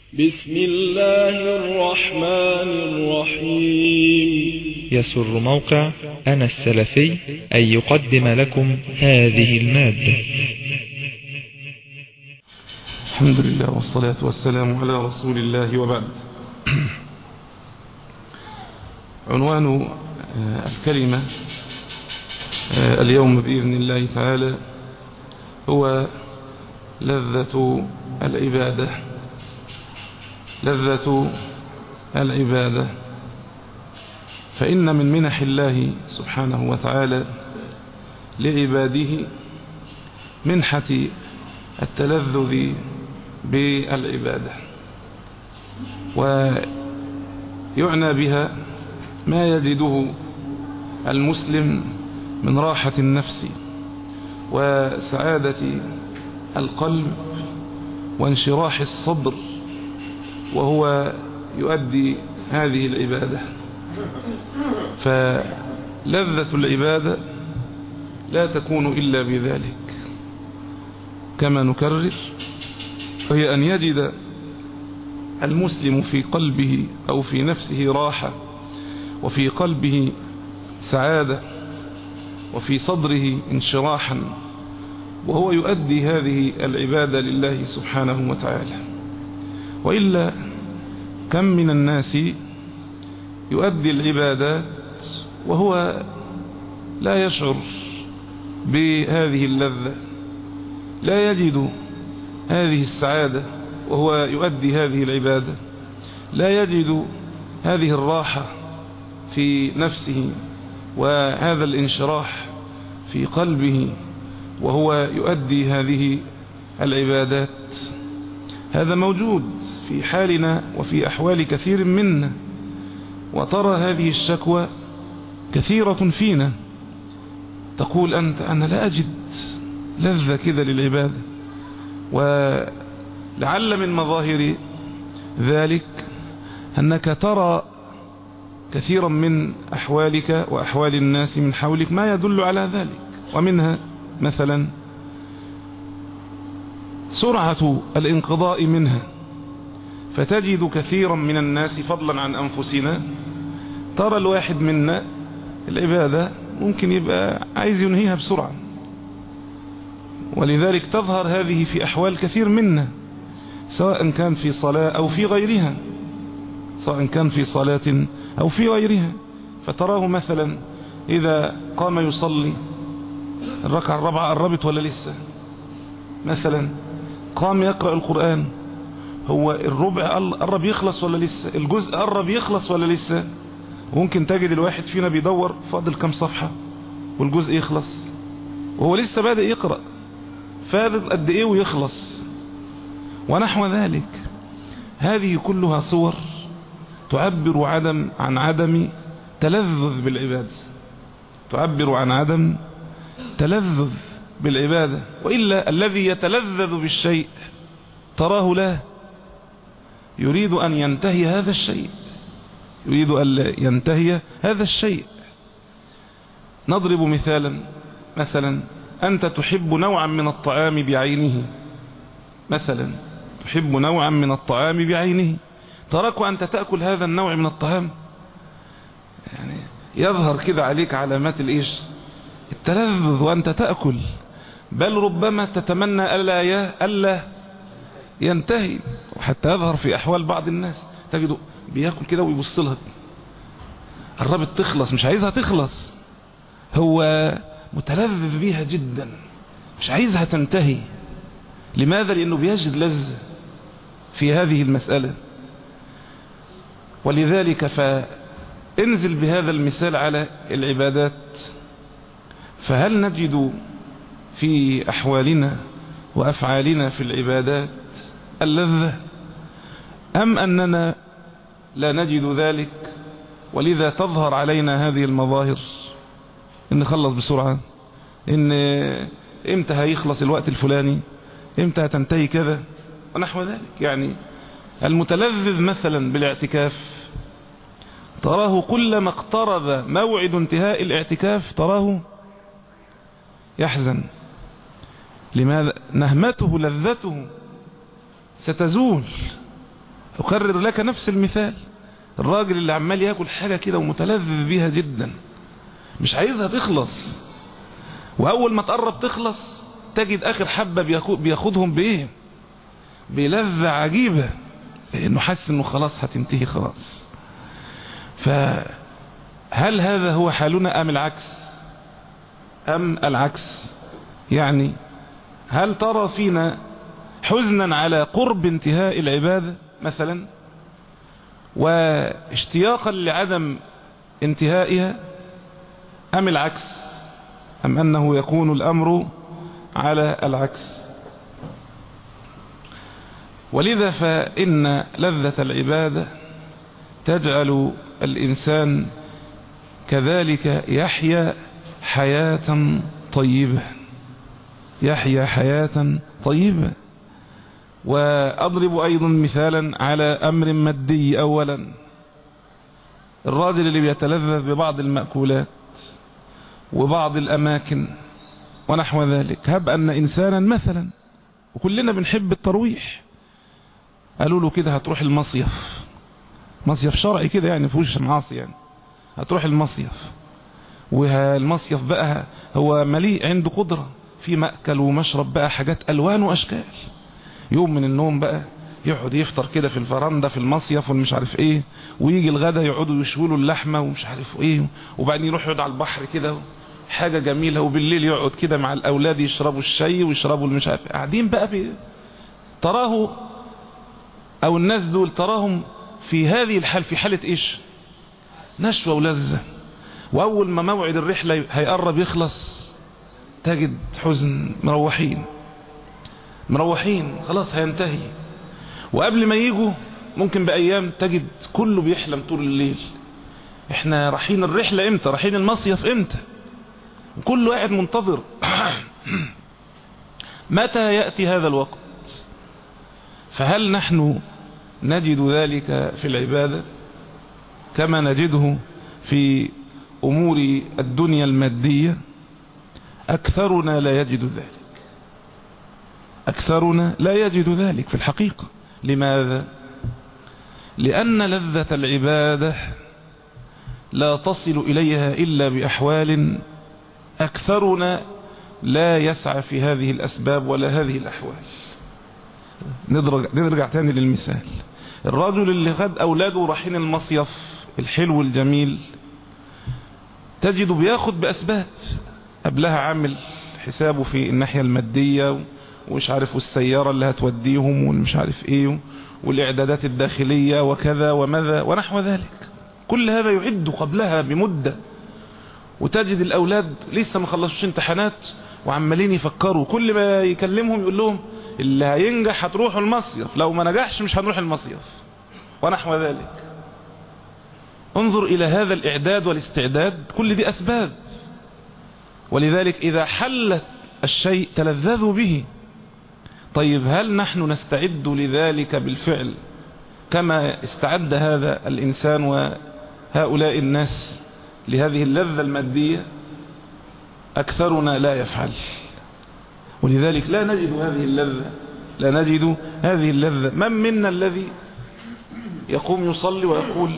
بسم الله الرحمن الرحيم يسر موقع أنا السلفي أن يقدم لكم هذه المادة الحمد لله والصلاة والسلام على رسول الله وبعد عنوان الكلمة اليوم بإذن الله تعالى هو لذة العبادة لذة العبادة فإن من منح الله سبحانه وتعالى لعباده منحة التلذذ بالعبادة ويعنى بها ما يجده المسلم من راحة النفس وسعادة القلب وانشراح الصدر وهو يؤدي هذه العبادة فلذة العبادة لا تكون إلا بذلك كما نكرر وهي أن يجد المسلم في قلبه أو في نفسه راحة وفي قلبه سعادة وفي صدره انشراحا وهو يؤدي هذه العبادة لله سبحانه وتعالى وإلا كم من الناس يؤدي العبادات وهو لا يشعر بهذه اللذة لا يجد هذه السعادة وهو يؤدي هذه العبادة لا يجد هذه الراحة في نفسه وهذا الانشراح في قلبه وهو يؤدي هذه العبادات هذا موجود في حالنا وفي أحوال كثير منا وترى هذه الشكوى كثيرة فينا تقول أنت أنا لا أجد لذة كذا للعبادة ولعل من مظاهر ذلك أنك ترى كثيرا من أحوالك وأحوال الناس من حولك ما يدل على ذلك ومنها مثلا سرعة الانقضاء منها فتجد كثيرا من الناس فضلا عن أنفسنا ترى الواحد منا العبادة ممكن يبقى عايز ينهيها بسرعة ولذلك تظهر هذه في أحوال كثير منا سواء كان في صلاة أو في غيرها سواء كان في صلاة أو في غيرها فتراه مثلا إذا قام يصلي الركعة الرابعة قربت ولا لسه مثلا قام يقرأ القرآن هو الربع قرب يخلص ولا لسه الجزء قرب يخلص ولا لسه ممكن تجد الواحد فينا بيدور فاضل كم صفحة والجزء يخلص وهو لسه بادئ يقرأ فاضل قد ايه ويخلص ونحو ذلك هذه كلها صور تعبر عدم عن عدم تلذذ بالعبادة تعبر عن عدم تلذذ بالعبادة وإلا الذي يتلذذ بالشيء تراه لا يريد أن ينتهي هذا الشيء يريد أن ينتهي هذا الشيء نضرب مثالا مثلا أنت تحب نوعا من الطعام بعينه مثلا تحب نوعا من الطعام بعينه تراك أنت تأكل هذا النوع من الطعام يعني يظهر كده عليك علامات الإيش التلذذ وأنت تأكل بل ربما تتمنى ألا, ي... ألا ينتهي وحتى يظهر في أحوال بعض الناس تجده بياكل كده ويبص لها قربت تخلص مش عايزها تخلص هو متلذذ بيها جدا مش عايزها تنتهي لماذا لأنه بيجد لذة في هذه المسألة ولذلك فانزل بهذا المثال على العبادات فهل نجد في أحوالنا وأفعالنا في العبادات اللذة أم أننا لا نجد ذلك ولذا تظهر علينا هذه المظاهر إن نخلص بسرعة إن إمتى هيخلص الوقت الفلاني إمتى هتنتهي كذا ونحو ذلك يعني المتلذذ مثلا بالاعتكاف تراه كلما اقترب موعد انتهاء الاعتكاف تراه يحزن لماذا نهمته لذته ستزول أكرر لك نفس المثال الراجل اللي عمال ياكل حاجة كده ومتلذذ بيها جدا مش عايزها تخلص وأول ما تقرب تخلص تجد آخر حبة بياخدهم بإيه بلذة عجيبة لأنه حس أنه خلاص هتنتهي خلاص فهل هذا هو حالنا أم العكس أم العكس يعني هل ترى فينا حزنا على قرب انتهاء العبادة مثلا واشتياقا لعدم انتهائها أم العكس أم أنه يكون الأمر على العكس ولذا فإن لذة العبادة تجعل الإنسان كذلك يحيا حياة طيبة يحيا حياة طيبة وأضرب أيضا مثالا على أمر مادي أولا الراجل اللي بيتلذذ ببعض المأكولات وبعض الأماكن ونحو ذلك هب أن إنسانا مثلا وكلنا بنحب الترويح قالوا له كده هتروح المصيف مصيف شرعي كده يعني فيهوش معاصي يعني هتروح المصيف والمصيف بقى هو مليء عنده قدرة في مأكل ومشرب بقى حاجات ألوان وأشكال يوم من النوم بقى يقعد يفطر كده في الفرندة في المصيف والمش عارف ايه ويجي الغدا يقعدوا يشويلوا اللحمة ومش عارف ايه وبعدين يروح يقعد على البحر كده حاجة جميلة وبالليل يقعد كده مع الأولاد يشربوا الشاي ويشربوا المش عارف قاعدين بقى في تراه أو الناس دول تراهم في هذه الحال في حالة إيش نشوة ولذة وأول ما موعد الرحلة هيقرب يخلص تجد حزن مروحين مروحين خلاص هينتهي وقبل ما يجوا ممكن بأيام تجد كله بيحلم طول الليل احنا رايحين الرحلة امتى رايحين المصيف امتى كله قاعد منتظر متى يأتي هذا الوقت فهل نحن نجد ذلك في العبادة كما نجده في أمور الدنيا المادية أكثرنا لا يجد ذلك أكثرنا لا يجد ذلك في الحقيقة لماذا لأن لذة العبادة لا تصل إليها إلا بأحوال أكثرنا لا يسعى في هذه الأسباب ولا هذه الأحوال نرجع, نرجع تاني للمثال الرجل اللي خد أولاده رايحين المصيف الحلو الجميل تجد بياخد بأسباب قبلها عامل حسابه في الناحية المادية ومش عارف والسيارة اللي هتوديهم والمش عارف ايه والإعدادات الداخلية وكذا وماذا ونحو ذلك كل هذا يعد قبلها بمدة وتجد الأولاد لسه ما خلصوش امتحانات وعمالين يفكروا كل ما يكلمهم يقول لهم اللي هينجح هتروحوا المصيف لو ما نجحش مش هنروح المصيف ونحو ذلك انظر إلى هذا الإعداد والاستعداد كل دي أسباب ولذلك إذا حلت الشيء تلذذوا به طيب هل نحن نستعد لذلك بالفعل كما استعد هذا الإنسان وهؤلاء الناس لهذه اللذة المادية أكثرنا لا يفعل ولذلك لا نجد هذه اللذة لا نجد هذه اللذة من منا الذي يقوم يصلي ويقول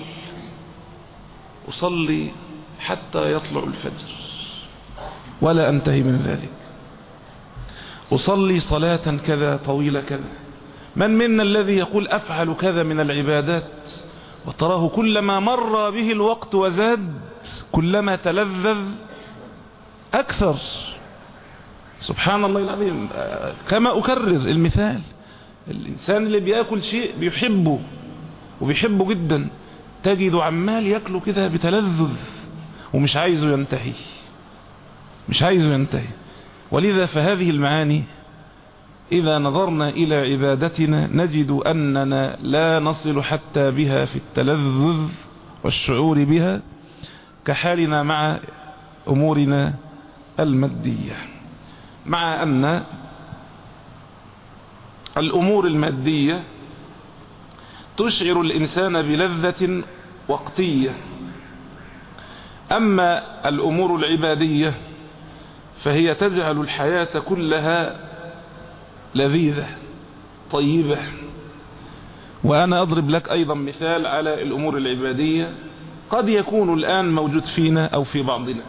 أصلي حتى يطلع الفجر ولا أنتهي من ذلك أصلي صلاة كذا طويلة كذا من منا الذي يقول أفعل كذا من العبادات وتراه كلما مر به الوقت وزاد كلما تلذذ أكثر سبحان الله العظيم كما أكرر المثال الإنسان اللي بيأكل شيء بيحبه وبيحبه جدا تجده عمال يأكله كده بتلذذ ومش عايزه ينتهي مش عايزه ينتهي ولذا فهذه المعاني إذا نظرنا إلى عبادتنا نجد أننا لا نصل حتى بها في التلذذ والشعور بها كحالنا مع أمورنا المادية مع أن الأمور المادية تشعر الإنسان بلذة وقتية أما الأمور العبادية فهي تجعل الحياة كلها لذيذة طيبة وأنا أضرب لك أيضا مثال على الأمور العبادية قد يكون الآن موجود فينا أو في بعضنا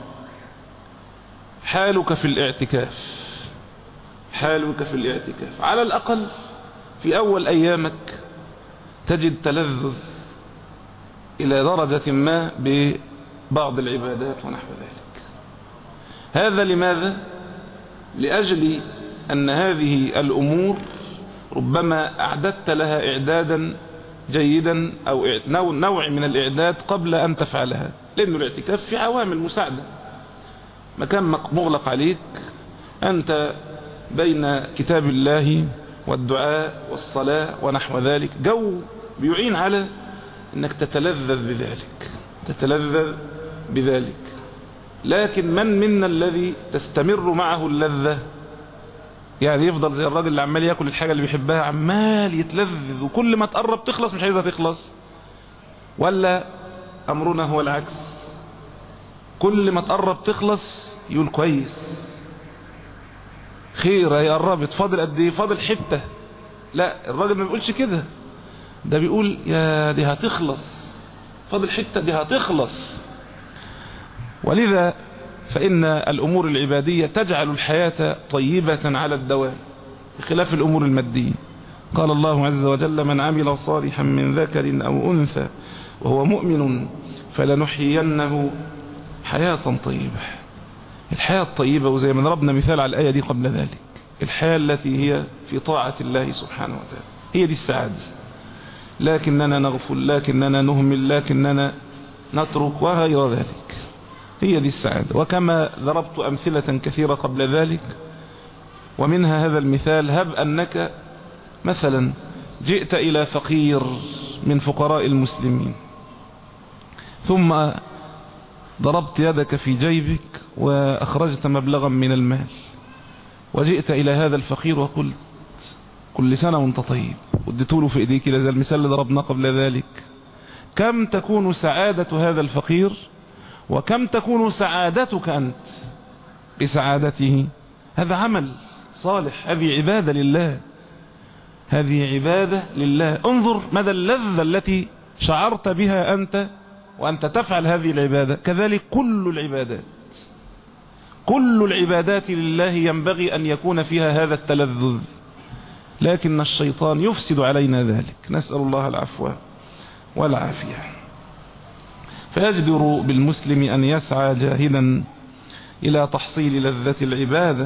حالك في الاعتكاف حالك في الاعتكاف على الأقل في أول أيامك تجد تلذذ إلى درجة ما ببعض العبادات ونحو ذلك هذا لماذا؟ لأجل أن هذه الأمور ربما أعددت لها إعدادا جيدا أو نوع من الإعداد قبل أن تفعلها لأن الاعتكاف في عوامل مساعدة مكان مغلق عليك أنت بين كتاب الله والدعاء والصلاة ونحو ذلك جو بيعين على أنك تتلذذ بذلك تتلذذ بذلك لكن من منا الذي تستمر معه اللذة يعني يفضل زي الراجل اللي عمال ياكل الحاجة اللي بيحبها عمال يتلذذ وكل ما تقرب تخلص مش عايزها تخلص ولا أمرنا هو العكس كل ما تقرب تخلص يقول كويس خير هي قربت فاضل قد ايه فاضل حته لا الراجل ما بيقولش كده ده بيقول يا دي هتخلص فاضل حته دي هتخلص ولذا فإن الأمور العبادية تجعل الحياة طيبة على الدوام بخلاف الأمور المادية قال الله عز وجل من عمل صالحا من ذكر أو أنثى وهو مؤمن فلنحيينه حياة طيبة الحياة الطيبة وزي ما ضربنا مثال على الآية دي قبل ذلك الحياة التي هي في طاعة الله سبحانه وتعالى هي دي السعادة لكننا نغفل لكننا نهمل لكننا نترك وغير ذلك هي دي السعادة وكما ضربت أمثلة كثيرة قبل ذلك ومنها هذا المثال هب أنك مثلا جئت إلى فقير من فقراء المسلمين ثم ضربت يدك في جيبك وأخرجت مبلغا من المال وجئت إلى هذا الفقير وقلت كل سنة وانت طيب وديتوله في ايديك إلى المثال اللي ضربناه قبل ذلك كم تكون سعادة هذا الفقير وكم تكون سعادتك أنت بسعادته هذا عمل صالح هذه عبادة لله هذه عبادة لله انظر مدى اللذة التي شعرت بها أنت وأنت تفعل هذه العبادة كذلك كل العبادات كل العبادات لله ينبغي أن يكون فيها هذا التلذذ لكن الشيطان يفسد علينا ذلك نسأل الله العفو والعافية فيجدر بالمسلم أن يسعى جاهدا إلى تحصيل لذة العبادة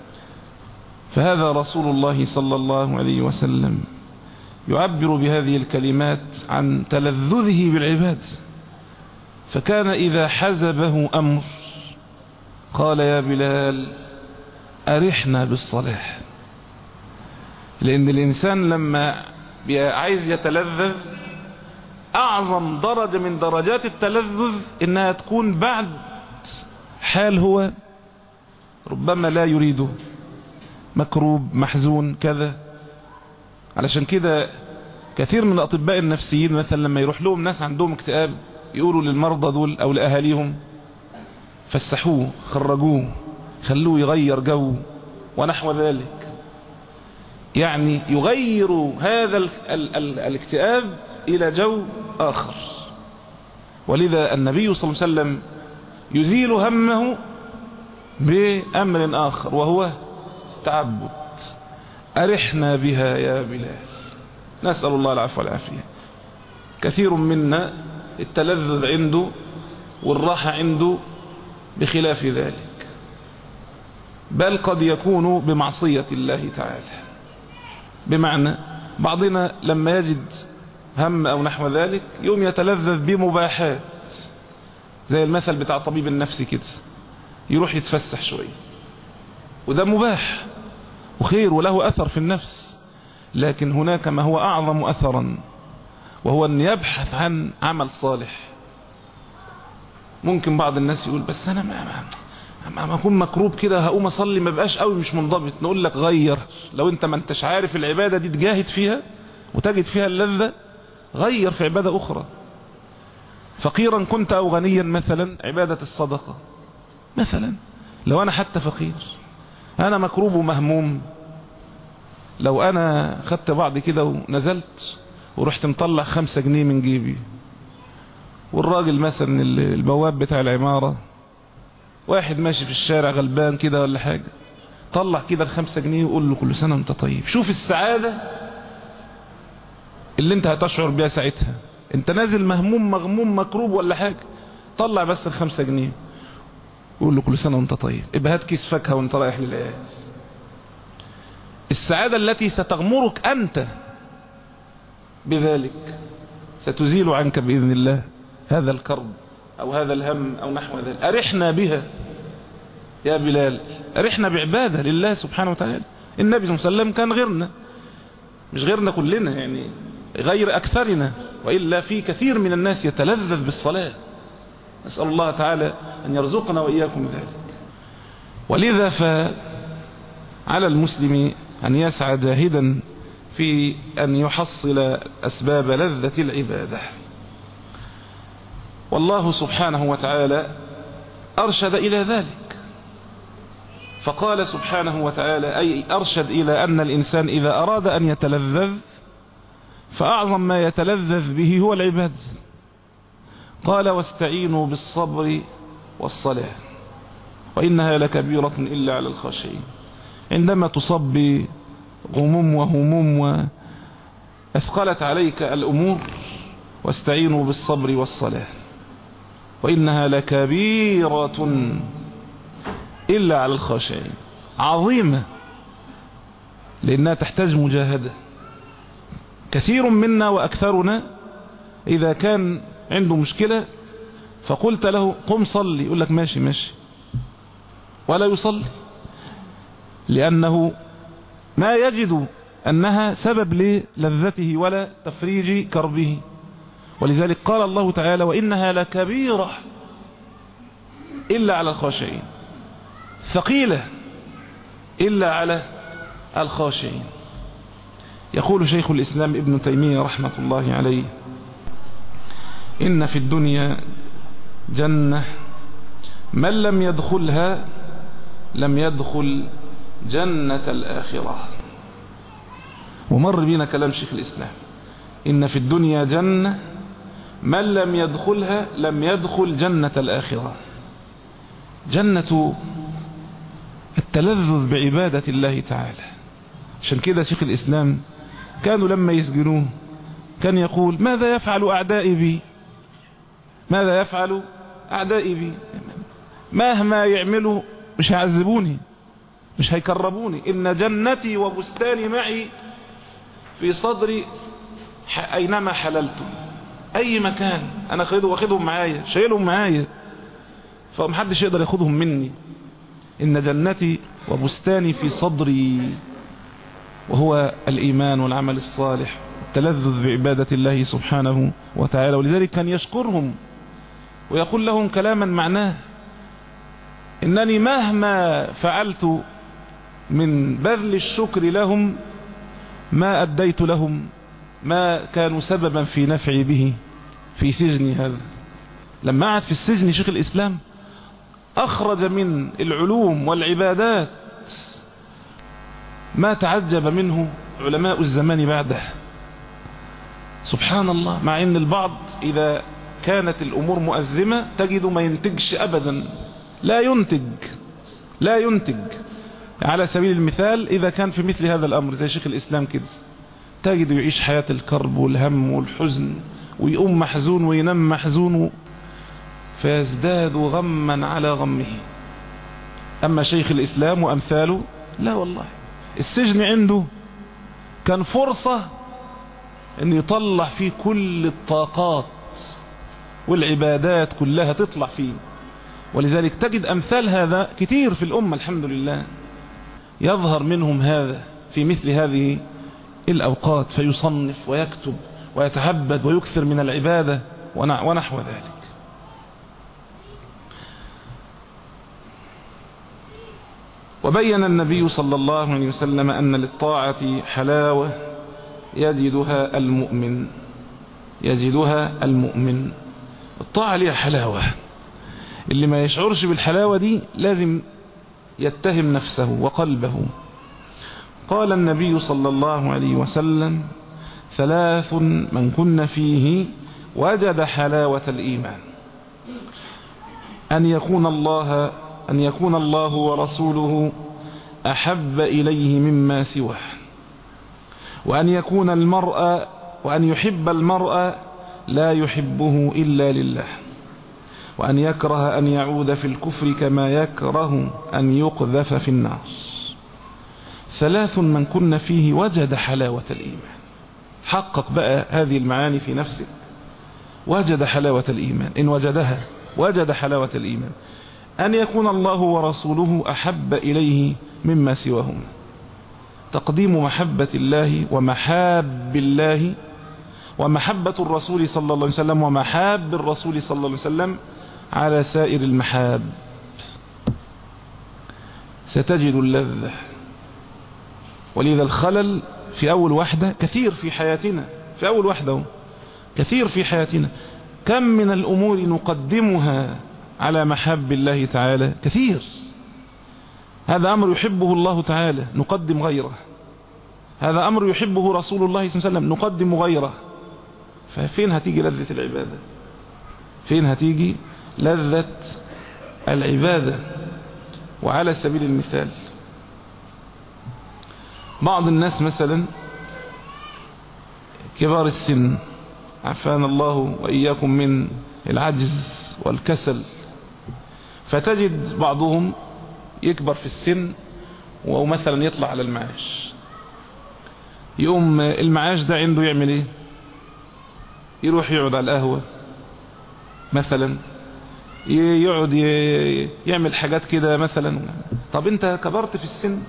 فهذا رسول الله صلى الله عليه وسلم يعبر بهذه الكلمات عن تلذذه بالعباد فكان إذا حزبه أمر قال يا بلال أرحنا بالصلاة لأن الإنسان لما عايز يتلذذ أعظم درجة من درجات التلذذ إنها تكون بعد حال هو ربما لا يريده مكروب محزون كذا علشان كده كثير من الأطباء النفسيين مثلا لما يروح لهم ناس عندهم اكتئاب يقولوا للمرضى دول أو لأهاليهم فسحوه خرجوه خلوه يغير جو ونحو ذلك يعني يغير هذا ال ال ال الاكتئاب إلى جو آخر ولذا النبي صلى الله عليه وسلم يزيل همه بأمر آخر وهو تعبد أرحنا بها يا بلال نسأل الله العفو والعافية كثير منا التلذذ عنده والراحة عنده بخلاف ذلك بل قد يكون بمعصية الله تعالى بمعنى بعضنا لما يجد هم أو نحو ذلك يوم يتلذذ بمباحات زي المثل بتاع طبيب النفسي كده يروح يتفسح شوية وده مباح وخير وله أثر في النفس لكن هناك ما هو أعظم أثرا وهو أن يبحث عن عمل صالح ممكن بعض الناس يقول بس أنا ما, ما, ما أكون مكروب كده هقوم أصلي ما بقاش قوي مش منضبط نقول لك غير لو أنت ما انتش عارف العبادة دي تجاهد فيها وتجد فيها اللذة غير في عبادة أخرى فقيرا كنت أو غنيا مثلا عبادة الصدقة مثلا لو أنا حتى فقير أنا مكروب ومهموم لو أنا خدت بعض كده ونزلت ورحت مطلع خمسة جنيه من جيبي والراجل مثلا البواب بتاع العمارة واحد ماشي في الشارع غلبان كده ولا حاجة طلع كده الخمسة جنيه وقول له كل سنة وانت طيب شوف السعادة اللي انت هتشعر بيها ساعتها انت نازل مهموم مغموم مكروب ولا حاجة طلع بس الخمسة جنيه وقول له كل سنة وانت طيب ابقى هات كيس فاكهة وانت رايح للعيال السعادة التي ستغمرك أنت بذلك ستزيل عنك بإذن الله هذا الكرب أو هذا الهم أو نحو ذلك أرحنا بها يا بلال أرحنا بعبادة لله سبحانه وتعالى النبي صلى الله عليه وسلم كان غيرنا مش غيرنا كلنا يعني غير أكثرنا وإلا في كثير من الناس يتلذذ بالصلاة نسأل الله تعالى أن يرزقنا وإياكم ذلك ولذا فعلى المسلم أن يسعى جاهدا في أن يحصل أسباب لذة العبادة والله سبحانه وتعالى أرشد إلى ذلك فقال سبحانه وتعالى أي أرشد إلى أن الإنسان إذا أراد أن يتلذذ فأعظم ما يتلذذ به هو العباد قال واستعينوا بالصبر والصلاة وإنها لكبيرة إلا على الخاشعين عندما تصب غموم وهموم وأثقلت عليك الأمور واستعينوا بالصبر والصلاة وإنها لكبيرة إلا على الخاشعين عظيمة لأنها تحتاج مجاهدة كثير منا وأكثرنا إذا كان عنده مشكلة فقلت له قم صلي يقول لك ماشي ماشي ولا يصلي لأنه ما يجد أنها سبب للذته ولا تفريج كربه ولذلك قال الله تعالى وإنها لكبيرة إلا على الخاشعين ثقيلة إلا على الخاشعين يقول شيخ الإسلام ابن تيمية رحمة الله عليه إن في الدنيا جنة من لم يدخلها لم يدخل جنة الآخرة ومر بنا كلام شيخ الإسلام إن في الدنيا جنة من لم يدخلها لم يدخل جنة الآخرة جنة التلذذ بعبادة الله تعالى عشان كده شيخ الإسلام كانوا لما يسجنوه كان يقول ماذا يفعل أعدائي بي ماذا يفعل أعدائي بي مهما يعملوا مش هيعذبوني مش هيكربوني إن جنتي وبستاني معي في صدري أينما حللت أي مكان أنا خذوا واخدهم معايا شايلهم معايا فمحدش يقدر ياخدهم مني إن جنتي وبستاني في صدري وهو الإيمان والعمل الصالح التلذذ بعبادة الله سبحانه وتعالى ولذلك كان يشكرهم ويقول لهم كلاما معناه إنني مهما فعلت من بذل الشكر لهم ما أديت لهم ما كانوا سببا في نفعي به في سجني هذا لما قعد في السجن شيخ الإسلام أخرج من العلوم والعبادات ما تعجب منه علماء الزمان بعده سبحان الله مع ان البعض اذا كانت الامور مؤزمة تجد ما ينتجش ابدا لا ينتج لا ينتج على سبيل المثال اذا كان في مثل هذا الامر زي شيخ الاسلام كده تجد يعيش حياة الكرب والهم والحزن ويقوم محزون وينام محزون فيزداد غما على غمه اما شيخ الاسلام وامثاله لا والله السجن عنده كان فرصة ان يطلع فيه كل الطاقات والعبادات كلها تطلع فيه ولذلك تجد امثال هذا كتير في الامة الحمد لله يظهر منهم هذا في مثل هذه الاوقات فيصنف ويكتب ويتعبد ويكثر من العبادة ونحو ذلك وبين النبي صلى الله عليه وسلم أن للطاعة حلاوة يجدها المؤمن يجدها المؤمن الطاعة لها حلاوة اللي ما يشعرش بالحلاوة دي لازم يتهم نفسه وقلبه قال النبي صلى الله عليه وسلم ثلاث من كن فيه وجد حلاوة الإيمان أن يكون الله أن يكون الله ورسوله أحب إليه مما سواه وأن يكون المرء وأن يحب المرء لا يحبه إلا لله وأن يكره أن يعود في الكفر كما يكره أن يقذف في النار ثلاث من كن فيه وجد حلاوة الإيمان حقق بقى هذه المعاني في نفسك وجد حلاوة الإيمان إن وجدها وجد حلاوة الإيمان أن يكون الله ورسوله أحب إليه مما سواهما تقديم محبة الله ومحاب الله ومحبة الرسول صلى الله عليه وسلم ومحاب الرسول صلى الله عليه وسلم على سائر المحاب ستجد اللذة ولذا الخلل في أول وحدة كثير في حياتنا في أول وحدة كثير في حياتنا كم من الأمور نقدمها على محب الله تعالى كثير هذا أمر يحبه الله تعالى نقدم غيره هذا أمر يحبه رسول الله صلى الله عليه وسلم نقدم غيره ففين هتيجي لذة العبادة فين هتيجي لذة العبادة وعلى سبيل المثال بعض الناس مثلا كبار السن عفانا الله وإياكم من العجز والكسل فتجد بعضهم يكبر في السن ومثلا يطلع على المعاش يقوم المعاش ده عنده يعمل ايه يروح يقعد على القهوة مثلا يقعد يعمل حاجات كده مثلا طب انت كبرت في السن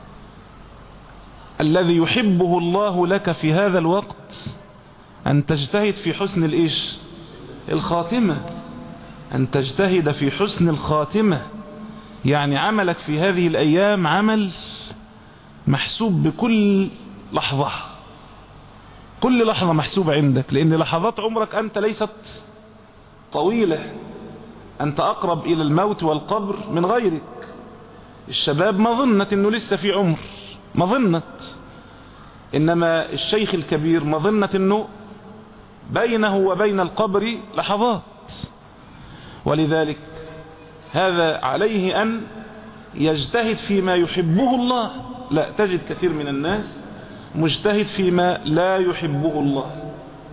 الذي يحبه الله لك في هذا الوقت أن تجتهد في حسن الإيش الخاتمة أن تجتهد في حسن الخاتمة يعني عملك في هذه الأيام عمل محسوب بكل لحظة كل لحظة محسوبة عندك لأن لحظات عمرك أنت ليست طويلة أنت أقرب إلى الموت والقبر من غيرك الشباب مظنة أنه لسه في عمر مظنة إنما الشيخ الكبير مظنة أنه بينه وبين القبر لحظات ولذلك هذا عليه أن يجتهد فيما يحبه الله لا تجد كثير من الناس مجتهد فيما لا يحبه الله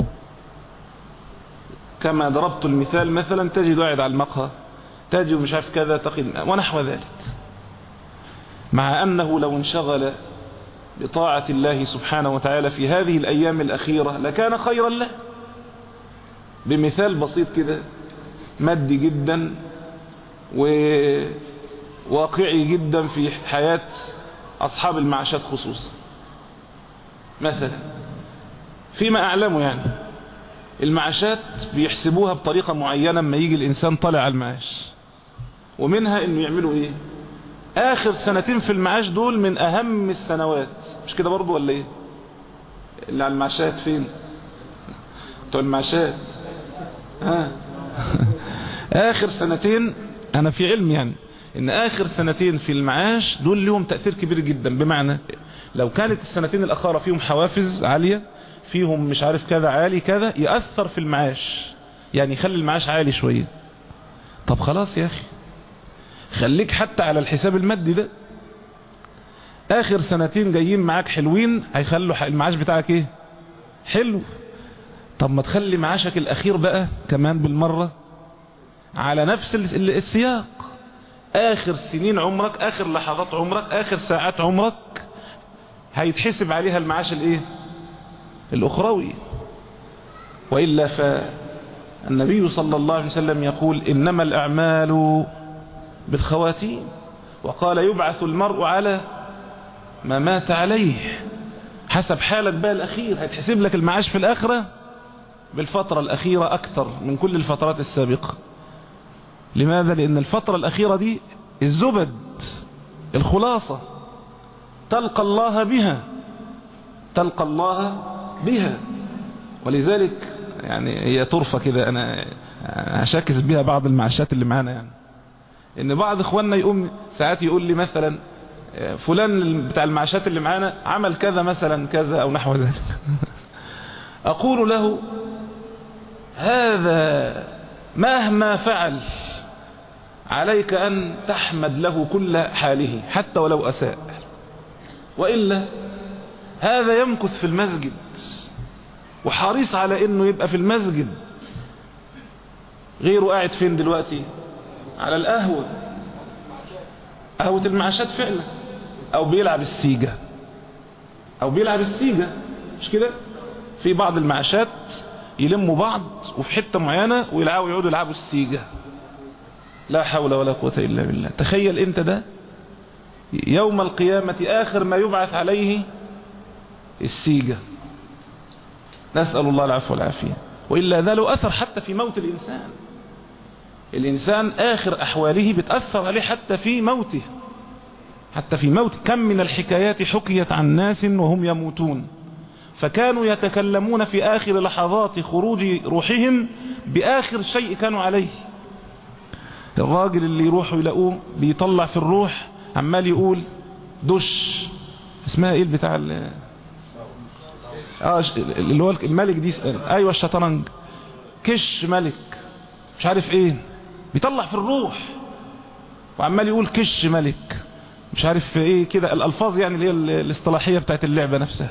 كما ضربت المثال مثلا تجد قاعد على المقهى تجد مش عارف كذا تقيد ونحو ذلك مع أنه لو انشغل بطاعة الله سبحانه وتعالى في هذه الأيام الأخيرة لكان خيرا له بمثال بسيط كده مادي جدا وواقعي جدا في حياة أصحاب المعاشات خصوصا مثلا فيما أعلمه يعني المعاشات بيحسبوها بطريقة معينة لما يجي الإنسان طالع على المعاش ومنها إنه يعملوا إيه آخر سنتين في المعاش دول من أهم السنوات مش كده برضو ولا إيه اللي على المعاشات فين بتوع المعاشات ها آخر سنتين أنا في علم يعني إن آخر سنتين في المعاش دول لهم تأثير كبير جدا بمعنى لو كانت السنتين الأخرى فيهم حوافز عالية فيهم مش عارف كذا عالي كذا يأثر في المعاش يعني يخلي المعاش عالي شوية طب خلاص يا أخي خليك حتى على الحساب المادي ده آخر سنتين جايين معاك حلوين هيخلوا المعاش بتاعك ايه حلو طب ما تخلي معاشك الأخير بقى كمان بالمرة على نفس السياق آخر سنين عمرك آخر لحظات عمرك آخر ساعات عمرك هيتحسب عليها المعاش الايه الأخروي وإلا فالنبي صلى الله عليه وسلم يقول إنما الأعمال بالخواتيم وقال يبعث المرء على ما مات عليه حسب حالك بقى الأخير هيتحسب لك المعاش في الآخرة بالفترة الأخيرة أكثر من كل الفترات السابقة لماذا؟ لأن الفترة الأخيرة دي الزبد الخلاصة تلقى الله بها تلقى الله بها ولذلك يعني هي طرفة كده أنا هشاكس بها بعض المعاشات اللي معانا يعني ان بعض اخواننا يقوم ساعات يقول لي مثلا فلان بتاع المعاشات اللي معانا عمل كذا مثلا كذا او نحو ذلك أقول له هذا مهما فعل عليك أن تحمد له كل حاله حتى ولو أساء وإلا هذا يمكث في المسجد وحريص على أنه يبقى في المسجد غيره قاعد فين دلوقتي على القهوة قهوة المعاشات فعلا أو بيلعب السيجة أو بيلعب السيجة مش كده في بعض المعاشات يلموا بعض وفي حتة معينة ويلعبوا يقعدوا يلعبوا السيجة لا حول ولا قوة إلا بالله تخيل انت ده يوم القيامة آخر ما يبعث عليه السيجة نسأل الله العفو والعافية وإلا ذا له أثر حتى في موت الإنسان الإنسان آخر أحواله بتأثر عليه حتى في موته حتى في موت كم من الحكايات حكيت عن ناس وهم يموتون فكانوا يتكلمون في آخر لحظات خروج روحهم بآخر شيء كانوا عليه الراجل اللي يروحوا يلاقوه بيطلع في الروح عمال يقول دش اسمها ايه بتاع ال اه اللي هو الملك دي ايوه الشطرنج كش ملك مش عارف ايه بيطلع في الروح وعمال يقول كش ملك مش عارف ايه كده الالفاظ يعني اللي هي الاصطلاحيه بتاعت اللعبه نفسها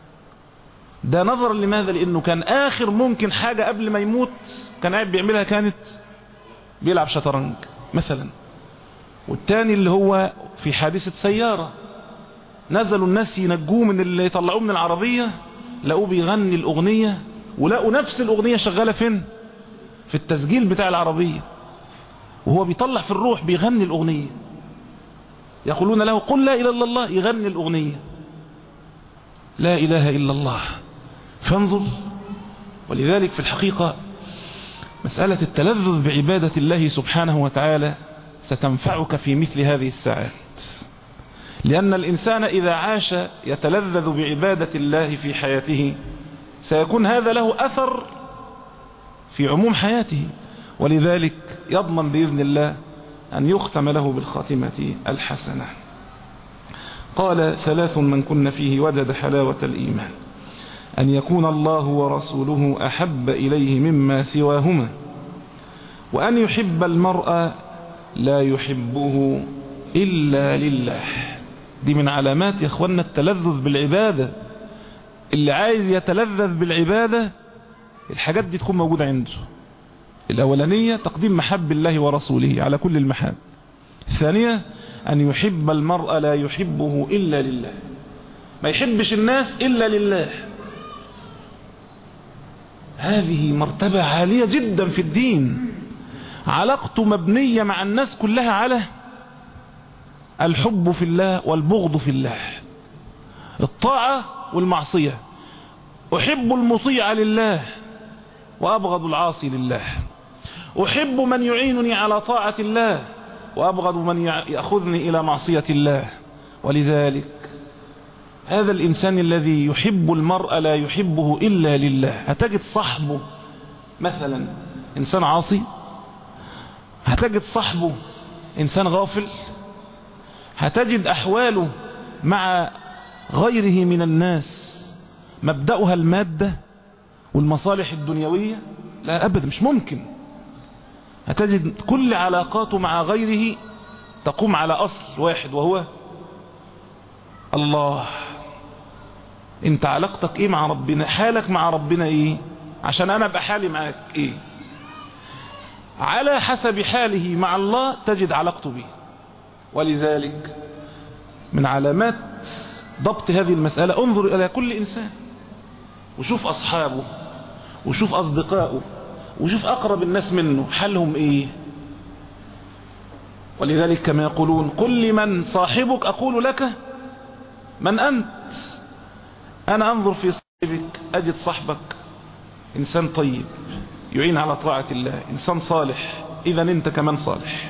ده نظرا لماذا لانه كان اخر ممكن حاجه قبل ما يموت كان قاعد بيعملها كانت بيلعب شطرنج مثلا والتاني اللي هو في حادثة سيارة نزلوا الناس ينجوه من اللي يطلعوه من العربية لقوه بيغني الأغنية ولقوا نفس الأغنية شغالة فين في التسجيل بتاع العربية وهو بيطلع في الروح بيغني الأغنية يقولون له قل لا إله إلا الله يغني الأغنية لا إله إلا الله فانظر ولذلك في الحقيقة مسألة التلذذ بعبادة الله سبحانه وتعالى ستنفعك في مثل هذه الساعات لأن الإنسان إذا عاش يتلذذ بعبادة الله في حياته سيكون هذا له أثر في عموم حياته ولذلك يضمن بإذن الله أن يختم له بالخاتمة الحسنة قال ثلاث من كن فيه وجد حلاوة الإيمان أن يكون الله ورسوله أحب إليه مما سواهما وأن يحب المرء لا يحبه إلا لله دي من علامات يا أخوانا التلذذ بالعبادة اللي عايز يتلذذ بالعبادة الحاجات دي تكون موجودة عنده الأولانية تقديم محب الله ورسوله على كل المحاب الثانية أن يحب المرء لا يحبه إلا لله ما يحبش الناس إلا لله هذه مرتبة عالية جدا في الدين علاقته مبنية مع الناس كلها على الحب في الله والبغض في الله الطاعة والمعصية أحب المطيع لله وأبغض العاصي لله أحب من يعينني على طاعة الله وأبغض من يأخذني إلى معصية الله ولذلك هذا الإنسان الذي يحب المرء لا يحبه إلا لله هتجد صاحبه مثلا إنسان عاصي هتجد صاحبه إنسان غافل هتجد أحواله مع غيره من الناس مبدأها المادة والمصالح الدنيوية لا أبدا مش ممكن هتجد كل علاقاته مع غيره تقوم على أصل واحد وهو الله انت علاقتك ايه مع ربنا حالك مع ربنا ايه عشان انا ابقى حالي معاك ايه على حسب حاله مع الله تجد علاقته به ولذلك من علامات ضبط هذه المسألة انظر إلى كل إنسان وشوف أصحابه وشوف أصدقائه وشوف أقرب الناس منه حالهم إيه ولذلك كما يقولون قل لمن صاحبك أقول لك من أنت أنا أنظر في صاحبك أجد صاحبك إنسان طيب يعين على طاعة الله إنسان صالح إذا أنت كمان صالح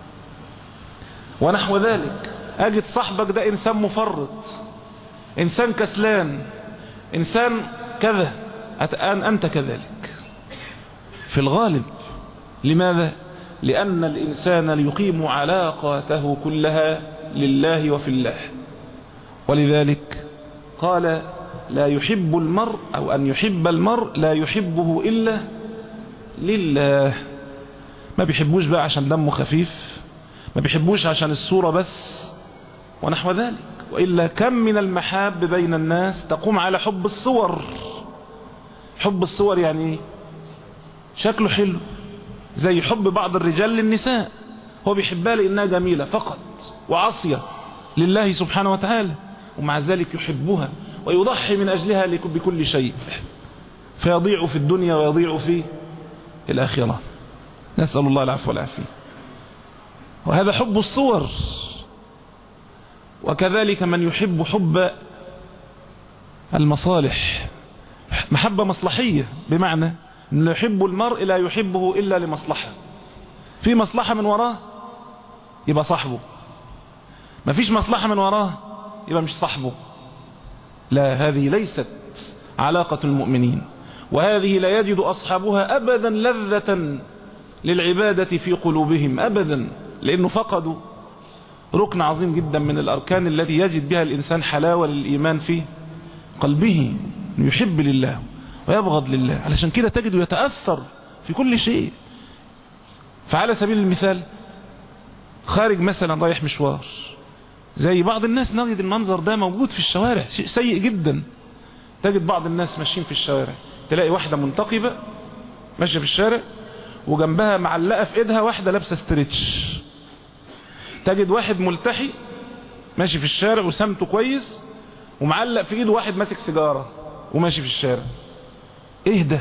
ونحو ذلك أجد صاحبك ده إنسان مفرط إنسان كسلان إنسان كذا أتآن أنت كذلك في الغالب لماذا؟ لأن الإنسان ليقيم علاقاته كلها لله وفي الله ولذلك قال لا يحب المرء أو أن يحب المرء لا يحبه إلا لله ما بيحبوش بقى عشان دمه خفيف ما بيحبوش عشان الصورة بس ونحو ذلك وإلا كم من المحاب بين الناس تقوم على حب الصور حب الصور يعني شكله حلو زي حب بعض الرجال للنساء هو بيحبها لأنها جميلة فقط وعصية لله سبحانه وتعالى ومع ذلك يحبها ويضحي من أجلها بكل شيء فيضيع في الدنيا ويضيع في الآخرة نسأل الله العفو والعافية وهذا حب الصور وكذلك من يحب حب المصالح محبة مصلحية بمعنى أنه يحب المرء لا يحبه إلا لمصلحة في مصلحة من وراه يبقى صاحبه ما فيش مصلحة من وراه يبقى مش صاحبه لا هذه ليست علاقة المؤمنين وهذه لا يجد أصحابها أبدا لذة للعبادة في قلوبهم أبدا لأنه فقدوا ركن عظيم جدا من الأركان التي يجد بها الإنسان حلاوة للإيمان في قلبه يحب لله ويبغض لله علشان كده تجده يتأثر في كل شيء فعلى سبيل المثال خارج مثلا رايح مشوار زي بعض الناس نجد المنظر ده موجود في الشوارع شيء سيء جدا تجد بعض الناس ماشيين في الشوارع تلاقي واحدة منتقبة ماشية في الشارع وجنبها معلقة في ايدها واحدة لابسة ستريتش تجد واحد ملتحي ماشي في الشارع وسمته كويس ومعلق في ايده واحد ماسك سيجارة وماشي في الشارع ايه ده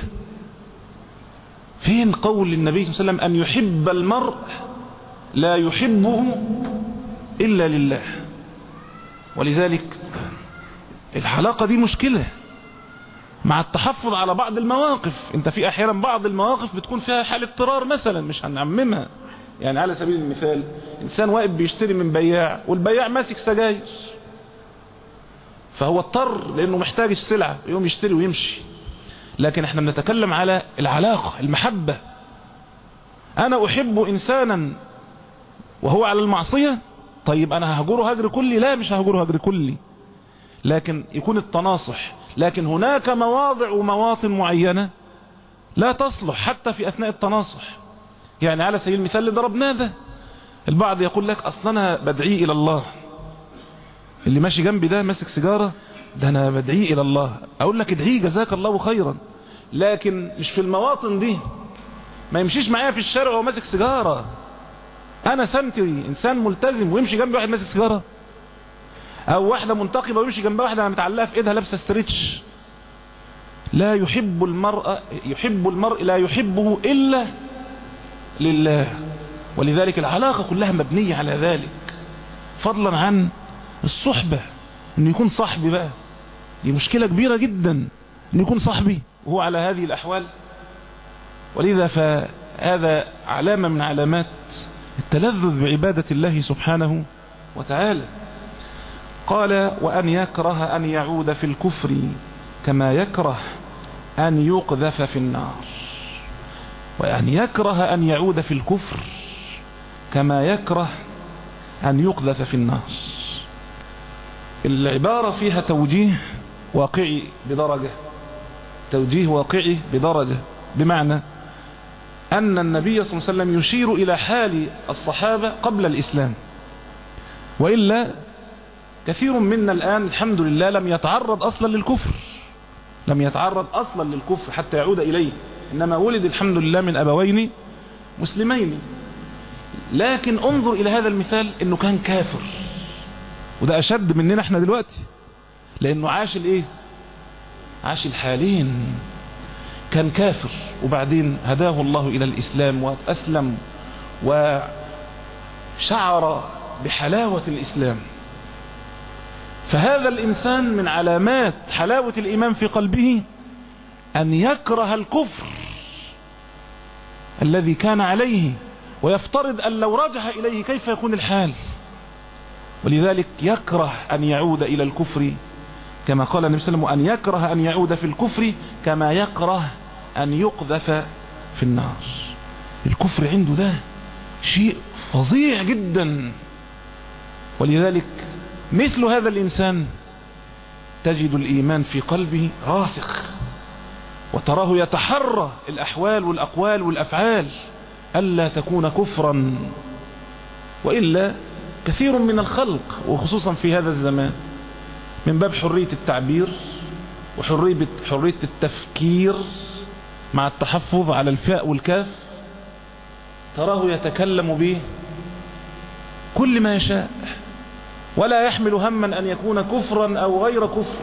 فين قول النبي صلى الله عليه وسلم ان يحب المرء لا يحبه الا لله ولذلك الحلاقة دي مشكلة مع التحفظ على بعض المواقف انت في احيانا بعض المواقف بتكون فيها حال اضطرار مثلا مش هنعممها يعني على سبيل المثال انسان واقف بيشتري من بياع والبياع ماسك سجاير فهو اضطر لانه محتاج السلعة يقوم يشتري ويمشي لكن احنا بنتكلم على العلاقة المحبة انا احب انسانا وهو على المعصية طيب انا ههجره هجر كلي لا مش ههجره هجر كلي لكن يكون التناصح لكن هناك مواضع ومواطن معينة لا تصلح حتى في اثناء التناصح يعني على سبيل المثال اللي ضربناه ده البعض يقول لك اصلا انا بدعيه الى الله اللي ماشي جنبي ده ماسك سيجارة ده انا بدعيه الى الله اقول لك ادعيه جزاك الله خيرا لكن مش في المواطن دي ما يمشيش معايا في الشارع وهو ماسك سيجارة انا سمتي انسان ملتزم ويمشي جنبي واحد ماسك سيجارة او واحدة منتقبة ويمشي جنبها واحدة متعلقة في ايدها لابسة ستريتش لا يحب المرء يحب المرء لا يحبه الا لله ولذلك العلاقة كلها مبنية على ذلك فضلا عن الصحبة انه يكون صاحبي بقى دي مشكلة كبيرة جدا انه يكون صاحبي وهو على هذه الاحوال ولذا فهذا علامة من علامات التلذذ بعبادة الله سبحانه وتعالى قال وأن يكره أن يعود في الكفر كما يكره أن يقذف في النار وأن يكره أن يعود في الكفر كما يكره أن يقذف في النار العبارة فيها توجيه واقعي بدرجة توجيه واقعي بدرجة بمعنى أن النبي صلى الله عليه وسلم يشير إلى حال الصحابة قبل الإسلام وإلا كثير منا الآن الحمد لله لم يتعرض أصلا للكفر لم يتعرض أصلا للكفر حتى يعود إليه إنما ولد الحمد لله من أبوين مسلمين لكن انظر إلى هذا المثال إنه كان كافر وده أشد مننا احنا دلوقتي لأنه عاش الإيه عاش الحالين كان كافر وبعدين هداه الله إلى الإسلام وأسلم وشعر بحلاوة الإسلام فهذا الإنسان من علامات حلاوة الإيمان في قلبه أن يكره الكفر الذي كان عليه ويفترض أن لو رجع إليه كيف يكون الحال ولذلك يكره أن يعود إلى الكفر كما قال النبي صلى الله عليه وسلم أن يكره أن يعود في الكفر كما يكره أن يقذف في النار الكفر عنده ده شيء فظيع جدا ولذلك مثل هذا الإنسان تجد الإيمان في قلبه راسخ وتراه يتحرى الأحوال والأقوال والأفعال ألا تكون كفرا وإلا كثير من الخلق وخصوصا في هذا الزمان من باب حرية التعبير وحرية حرية التفكير مع التحفظ على الفاء والكاف تراه يتكلم به كل ما يشاء ولا يحمل هما أن يكون كفرا أو غير كفر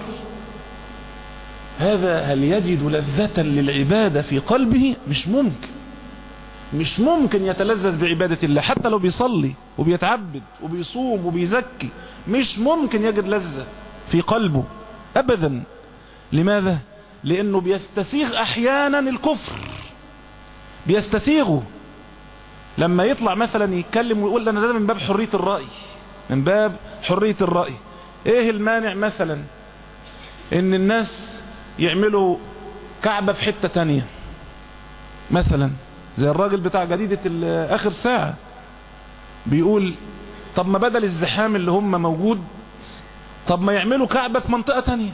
هذا هل يجد لذة للعبادة في قلبه مش ممكن مش ممكن يتلذذ بعبادة الله حتى لو بيصلي وبيتعبد وبيصوم وبيزكي مش ممكن يجد لذة في قلبه أبدا لماذا لأنه بيستسيغ أحيانا الكفر بيستسيغه لما يطلع مثلا يتكلم ويقول أنا ده من باب حرية الرأي من باب حرية الرأي ايه المانع مثلا ان الناس يعملوا كعبة في حتة تانية مثلا زي الراجل بتاع جديدة اخر ساعة بيقول طب ما بدل الزحام اللي هم موجود طب ما يعملوا كعبة في منطقة تانية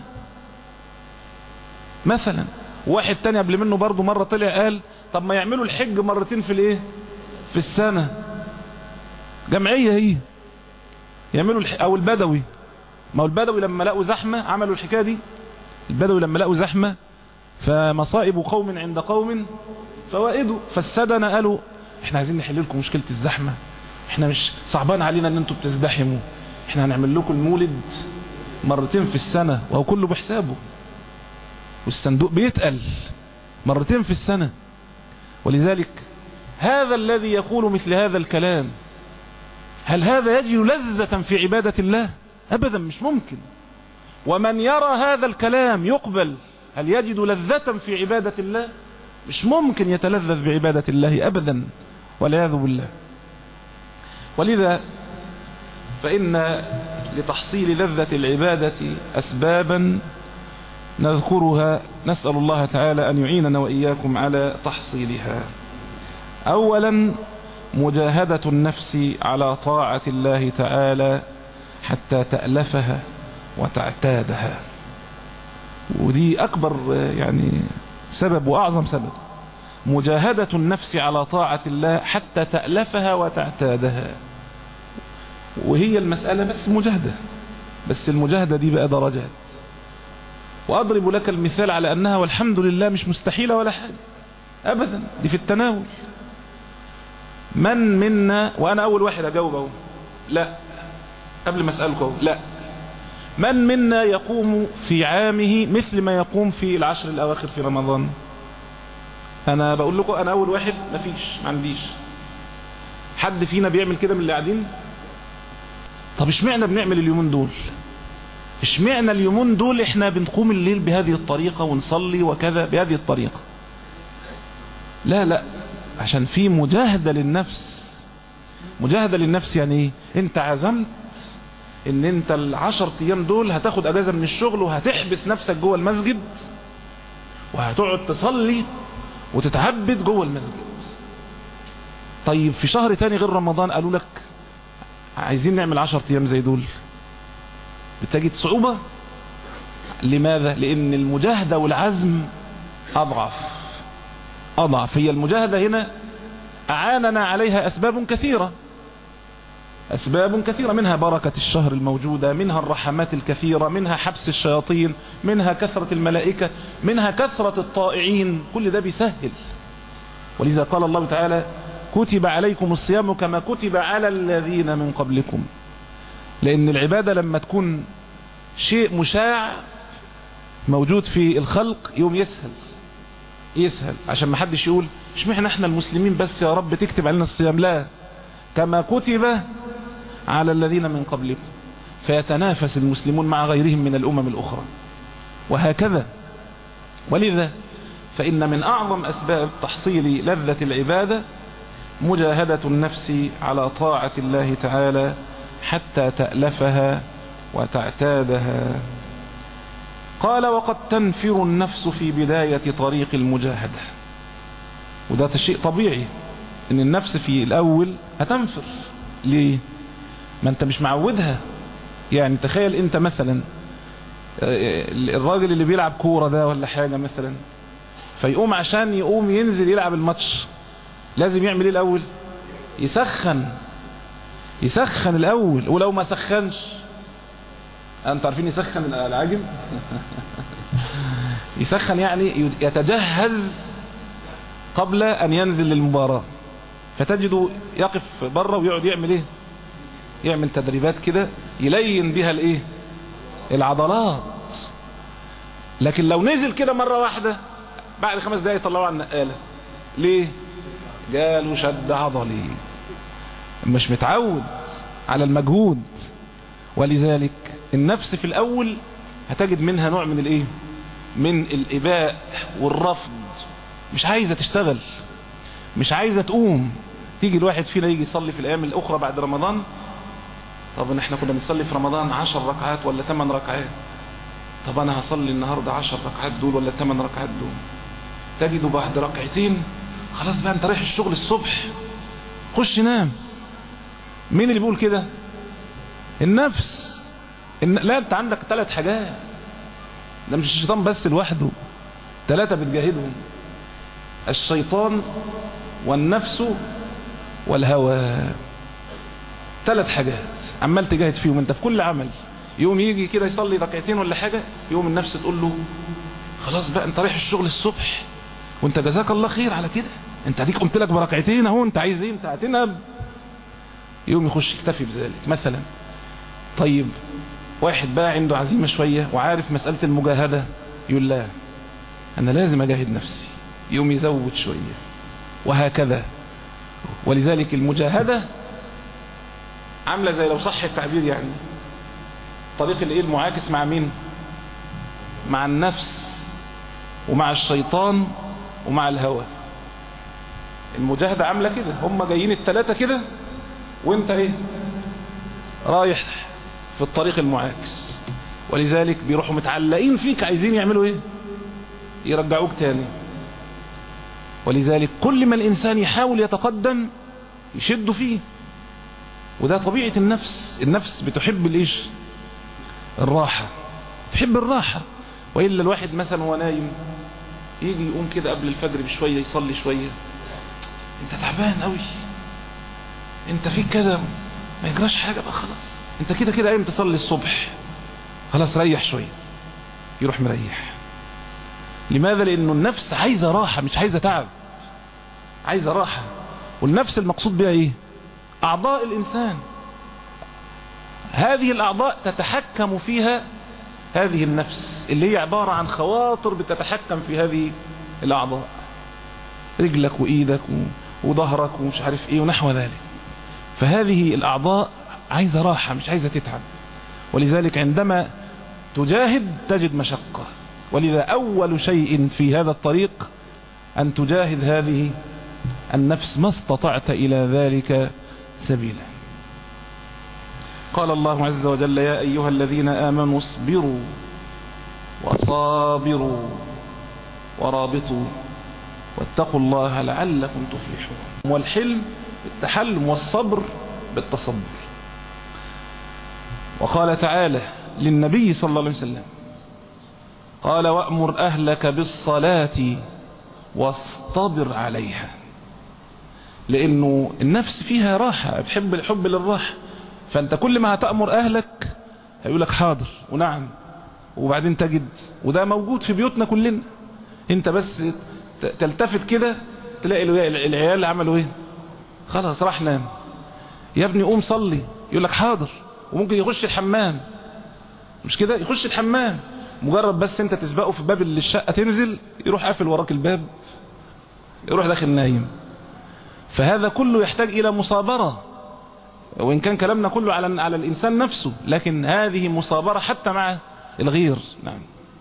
مثلا واحد تاني قبل منه برضو مرة طلع قال طب ما يعملوا الحج مرتين في الايه في السنة جمعية هي يعملوا الح... او البدوي ما هو البدوي لما لقوا زحمة عملوا الحكاية دي البدوي لما لقوا زحمة فمصائب قوم عند قوم فوائده فالسدنة قالوا احنا عايزين نحل لكم مشكلة الزحمة احنا مش صعبان علينا ان انتوا بتزدحموا احنا هنعمل لكم المولد مرتين في السنة وهو كله بحسابه والصندوق بيتقل مرتين في السنة ولذلك هذا الذي يقول مثل هذا الكلام هل هذا يجد لذة في عبادة الله أبدا مش ممكن ومن يرى هذا الكلام يقبل هل يجد لذة في عبادة الله مش ممكن يتلذذ بعبادة الله أبدا والعياذ بالله ولذا فإن لتحصيل لذة العبادة أسبابا نذكرها نسأل الله تعالى أن يعيننا وإياكم على تحصيلها أولا مجاهدة النفس على طاعة الله تعالى حتى تألفها وتعتادها ودي أكبر يعني سبب وأعظم سبب مجاهدة النفس على طاعة الله حتى تألفها وتعتادها وهي المسألة بس مجاهدة بس المجاهدة دي بقى درجات وأضرب لك المثال على أنها والحمد لله مش مستحيلة ولا حاجة أبدا دي في التناول من منا وأنا أول واحد أجاوب أهو لا قبل ما أسألك لا من منا يقوم في عامه مثل ما يقوم في العشر الأواخر في رمضان أنا بقول لكم أنا أول واحد مفيش ما عنديش حد فينا بيعمل كده من اللي قاعدين طب اشمعنا بنعمل اليومين دول اشمعنا اليومين دول احنا بنقوم الليل بهذه الطريقة ونصلي وكذا بهذه الطريقة لا لا عشان في مجاهدة للنفس مجاهدة للنفس يعني ايه انت عزمت ان انت العشر ايام دول هتاخد اجازة من الشغل وهتحبس نفسك جوه المسجد وهتقعد تصلي وتتعبد جوه المسجد طيب في شهر تاني غير رمضان قالوا لك عايزين نعمل عشر ايام زي دول بتجد صعوبة لماذا لان المجاهدة والعزم اضعف اضعف هي المجاهدة هنا اعاننا عليها اسباب كثيرة اسباب كثيرة منها بركة الشهر الموجودة منها الرحمات الكثيرة منها حبس الشياطين منها كثرة الملائكة منها كثرة الطائعين كل ده بيسهل ولذا قال الله تعالى كتب عليكم الصيام كما كتب على الذين من قبلكم لان العبادة لما تكون شيء مشاع موجود في الخلق يوم يسهل يسهل عشان ما حدش يقول اشمعنا احنا المسلمين بس يا رب تكتب علينا الصيام لا كما كتب على الذين من قبلكم فيتنافس المسلمون مع غيرهم من الأمم الأخرى وهكذا ولذا فإن من أعظم أسباب تحصيل لذة العبادة مجاهدة النفس على طاعة الله تعالى حتى تألفها وتعتادها قال وقد تنفر النفس في بداية طريق المجاهدة وده شيء طبيعي ان النفس في الاول هتنفر ليه ما انت مش معودها يعني تخيل انت مثلا الراجل اللي بيلعب كورة ده ولا حاجة مثلا فيقوم عشان يقوم ينزل يلعب الماتش لازم يعمل ايه الاول يسخن يسخن الاول ولو ما سخنش انتوا عارفين يسخن العاجم يسخن يعني يتجهز قبل ان ينزل للمباراة فتجده يقف بره ويقعد يعمل ايه يعمل تدريبات كده يلين بها الايه العضلات لكن لو نزل كده مرة واحدة بعد خمس دقايق يطلعوا على النقالة ليه جاله شد عضلي مش متعود على المجهود ولذلك النفس في الاول هتجد منها نوع من الايه من الاباء والرفض مش عايزة تشتغل مش عايزة تقوم تيجي الواحد فينا يجي يصلي في الايام الاخرى بعد رمضان طب احنا كنا بنصلي في رمضان عشر ركعات ولا ثمان ركعات طب انا هصلي النهاردة عشر ركعات دول ولا ثمان ركعات دول تجده بعد ركعتين خلاص بقى انت رايح الشغل الصبح خش نام مين اللي بيقول كده النفس إن... لا انت عندك ثلاث حاجات ده مش الشيطان بس لوحده ثلاثة بتجاهدهم الشيطان والنفس والهوى ثلاث حاجات عمال تجاهد فيهم انت في كل عمل يوم يجي كده يصلي ركعتين ولا حاجة يوم النفس تقول له خلاص بقى انت رايح الشغل الصبح وانت جزاك الله خير على كده انت اديك قمت لك بركعتين اهو انت عايز ايه انت هتنهب يوم يخش يكتفي بذلك مثلا طيب واحد بقى عنده عزيمة شوية وعارف مسألة المجاهدة يقول لا انا لازم اجاهد نفسي يوم يزود شوية وهكذا ولذلك المجاهدة عاملة زي لو صح التعبير يعني طريق الايه المعاكس مع مين مع النفس ومع الشيطان ومع الهوى المجاهدة عاملة كده هم جايين التلاتة كده وانت ايه رايح في الطريق المعاكس ولذلك بيروحوا متعلقين فيك عايزين يعملوا ايه يرجعوك تاني ولذلك كل ما الانسان يحاول يتقدم يشدوا فيه وده طبيعة النفس النفس بتحب الايش الراحة تحب الراحة وإلا الواحد مثلا وهو نايم يجي يقوم كده قبل الفجر بشوية يصلي شوية انت تعبان قوي انت فيك كده ما يجراش حاجة بقى خلاص انت كده كده قايم تصلي الصبح خلاص ريح شوية يروح مريح لماذا لانه النفس عايزة راحة مش عايزة تعب عايزة راحة والنفس المقصود بها ايه اعضاء الانسان هذه الاعضاء تتحكم فيها هذه النفس اللي هي عبارة عن خواطر بتتحكم في هذه الاعضاء رجلك وايدك وظهرك ومش عارف ايه ونحو ذلك فهذه الاعضاء عايزة راحة مش عايزة تتعب ولذلك عندما تجاهد تجد مشقة ولذا اول شيء في هذا الطريق ان تجاهد هذه النفس ما استطعت الى ذلك سبيلا قال الله عز وجل يا ايها الذين امنوا اصبروا وصابروا ورابطوا واتقوا الله لعلكم تفلحون والحلم التحلم والصبر بالتصبر وقال تعالى للنبي صلى الله عليه وسلم قال وأمر أهلك بالصلاة واصطبر عليها لأنه النفس فيها راحة بحب الحب للراحة فأنت كل ما هتأمر أهلك هيقول لك حاضر ونعم وبعدين تجد وده موجود في بيوتنا كلنا انت بس تلتفت كده تلاقي العيال عملوا ايه خلاص راح نام يا ابني قوم صلي يقول لك حاضر وممكن يخش الحمام مش كده يخش الحمام مجرد بس انت تسبقه في باب الشقة تنزل يروح قافل وراك الباب يروح داخل نايم فهذا كله يحتاج الى مصابرة وان كان كلامنا كله على على الانسان نفسه لكن هذه مصابرة حتى مع الغير نعم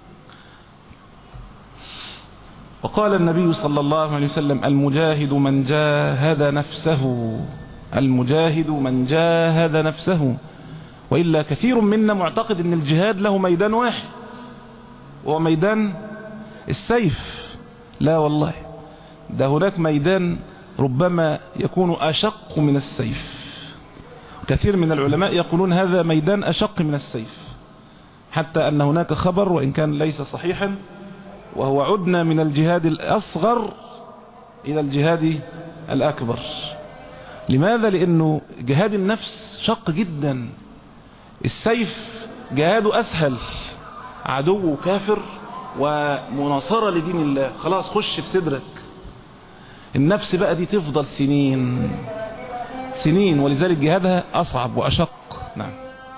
وقال النبي صلى الله عليه وسلم المجاهد من جاهد نفسه المجاهد من جاهد نفسه وإلا كثير منا معتقد ان الجهاد له ميدان واحد وهو ميدان السيف لا والله ده هناك ميدان ربما يكون أشق من السيف كثير من العلماء يقولون هذا ميدان أشق من السيف حتى أن هناك خبر وإن كان ليس صحيحا وهو عدنا من الجهاد الأصغر إلى الجهاد الأكبر لماذا لأنه جهاد النفس شق جدا السيف جهاده أسهل عدو كافر ومناصرة لدين الله خلاص خش بصدرك النفس بقى دي تفضل سنين سنين ولذلك جهادها أصعب وأشق نعم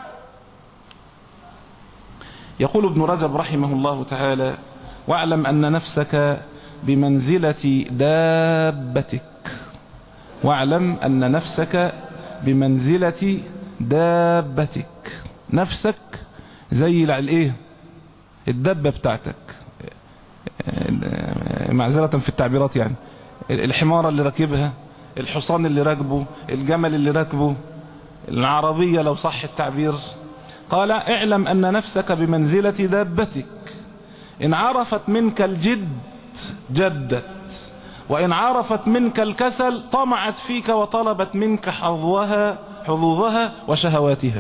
يقول ابن رجب رحمه الله تعالى واعلم أن نفسك بمنزلة دابتك واعلم أن نفسك بمنزلة دابتك نفسك زي الايه الدبة بتاعتك معذرة في التعبيرات يعني الحمارة اللي راكبها الحصان اللي راكبه الجمل اللي راكبه العربية لو صح التعبير قال اعلم أن نفسك بمنزلة دابتك إن عرفت منك الجد جدت وإن عرفت منك الكسل طمعت فيك وطلبت منك حظوها حظوظها وشهواتها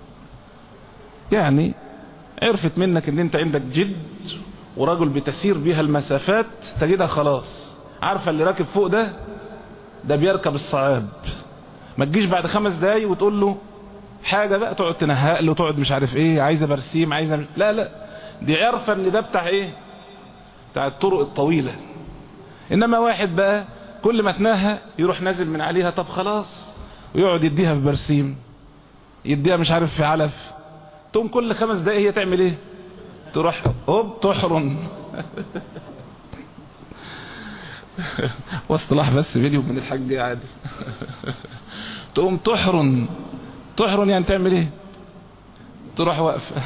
يعني عرفت منك ان انت عندك جد ورجل بتسير بها المسافات تجدها خلاص عارفة اللي راكب فوق ده ده بيركب الصعاب ما تجيش بعد خمس دقايق وتقول له حاجة بقى تقعد تنهق له تقعد مش عارف ايه عايزة برسيم عايزة مش... لا لا دي عارفة ان ده بتاع ايه بتاع الطرق الطويلة انما واحد بقى كل ما تنهى يروح نازل من عليها طب خلاص ويقعد يديها في برسيم يديها مش عارف في علف تقوم كل خمس دقايق هي تعمل ايه تروح هوب تحرن واصطلاح بس بيني وبين الحاج عادل تقوم تحرن تحرن يعني تعمل ايه تروح واقفه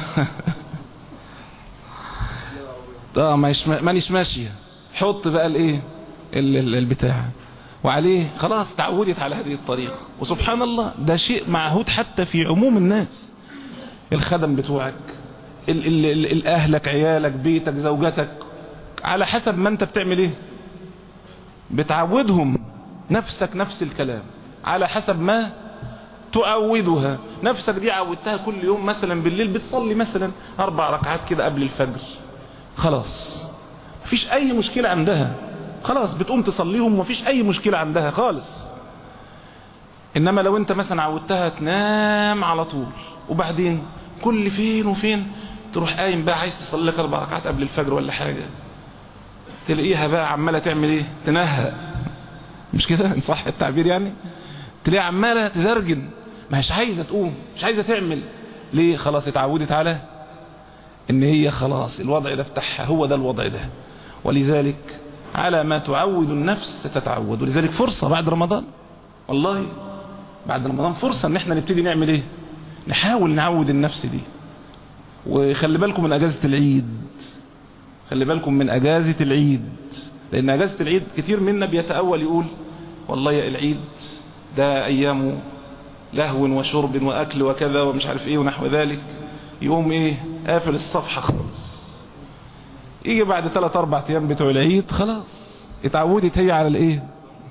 اه مانيش ماشيه حط بقى الايه البتاع وعليه خلاص تعودت على هذه الطريقه وسبحان الله ده شيء معهود حتى في عموم الناس الخدم بتوعك ال ال ال الاهلك عيالك بيتك زوجتك على حسب ما انت بتعمل ايه بتعودهم نفسك نفس الكلام على حسب ما تعودها نفسك دي عودتها كل يوم مثلا بالليل بتصلي مثلا اربع ركعات كده قبل الفجر خلاص مفيش اي مشكلة عندها خلاص بتقوم تصليهم ومفيش اي مشكلة عندها خالص انما لو انت مثلا عودتها تنام على طول وبعدين كل فين وفين تروح قايم بقى عايز تصلي لك اربع ركعات قبل الفجر ولا حاجة تلاقيها بقى عمالة تعمل ايه تنهى مش كده ان صح التعبير يعني تلاقيها عمالة تزرجن مش عايزة تقوم مش عايزة تعمل ليه خلاص اتعودت على ان هي خلاص الوضع ده بتاعها هو ده الوضع ده ولذلك على ما تعود النفس ستتعود ولذلك فرصة بعد رمضان والله بعد رمضان فرصة ان احنا نبتدي نعمل ايه نحاول نعود النفس دي وخلي بالكم من اجازة العيد خلي بالكم من اجازة العيد لان اجازة العيد كتير منا بيتأول يقول والله يا العيد ده ايام لهو وشرب واكل وكذا ومش عارف ايه ونحو ذلك يقوم ايه قافل الصفحة خالص يجي بعد 3 4 ايام بتوع العيد خلاص اتعودت هي على الايه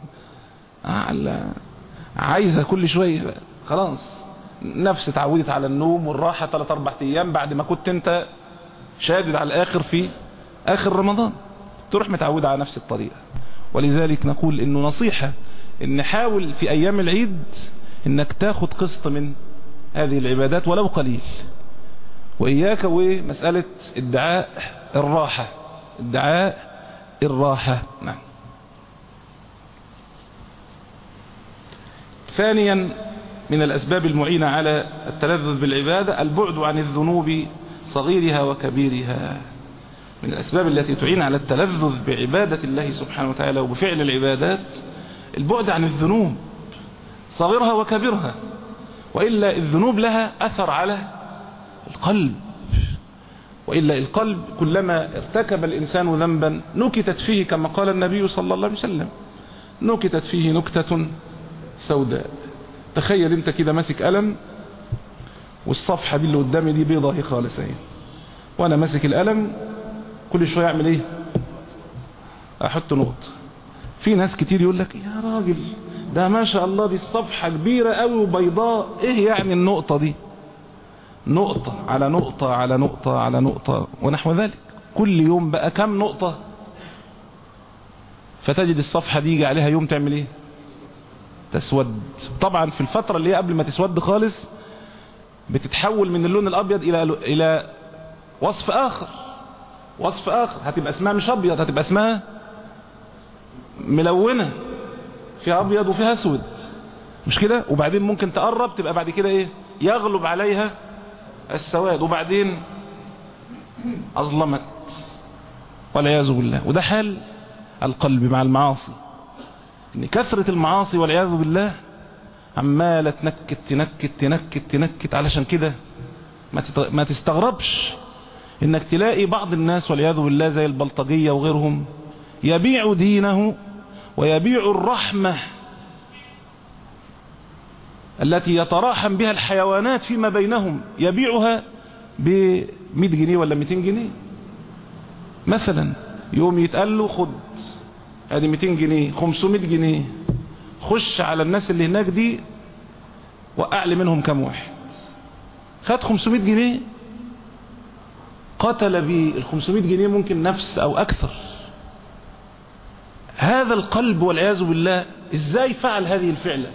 على عايزة كل شوية بقى. خلاص نفس اتعودت على النوم والراحة 3 4 ايام بعد ما كنت انت شادد على الاخر في اخر رمضان تروح متعودة على نفس الطريقة ولذلك نقول انه نصيحة ان حاول في ايام العيد انك تاخد قسط من هذه العبادات ولو قليل وإياك ومسألة ادعاء الراحة ادعاء الراحة نعم ثانيا من الأسباب المعينة على التلذذ بالعبادة البعد عن الذنوب صغيرها وكبيرها من الأسباب التي تعين على التلذذ بعبادة الله سبحانه وتعالى وبفعل العبادات البعد عن الذنوب صغيرها وكبيرها وإلا الذنوب لها أثر على القلب وإلا القلب كلما ارتكب الإنسان ذنبا نكتت فيه كما قال النبي صلى الله عليه وسلم نكتت فيه نكتة سوداء تخيل انت كده ماسك قلم والصفحة دي اللي قدامي دي بيضة هي خالص اهي وانا ماسك القلم كل شوية اعمل ايه احط نقط في ناس كتير يقول لك يا راجل ده ما شاء الله دي الصفحة كبيرة قوي وبيضاء ايه يعني النقطة دي نقطة على نقطة على نقطة على نقطة ونحو ذلك كل يوم بقى كم نقطة فتجد الصفحة دي يجي عليها يوم تعمل ايه تسود طبعا في الفترة اللي هي قبل ما تسود خالص بتتحول من اللون الابيض الى الى وصف اخر وصف اخر هتبقى اسمها مش ابيض هتبقى اسمها ملونة فيها ابيض وفيها اسود مش كده وبعدين ممكن تقرب تبقى بعد كده ايه يغلب عليها السواد وبعدين اظلمت والعياذ بالله وده حال القلب مع المعاصي ان كثرة المعاصي والعياذ بالله عمالة تنكت تنكت تنكت تنكت علشان كده ما, تت... ما تستغربش انك تلاقي بعض الناس والعياذ بالله زي البلطجية وغيرهم يبيع دينه ويبيع الرحمة التي يتراحم بها الحيوانات فيما بينهم يبيعها ب 100 جنيه ولا 200 جنيه مثلا يوم يتقال له خد ادي 200 جنيه 500 جنيه خش على الناس اللي هناك دي وقع لي منهم كام واحد خد 500 جنيه قتل بال 500 جنيه ممكن نفس او اكثر هذا القلب والعياذ بالله ازاي فعل هذه الفعلة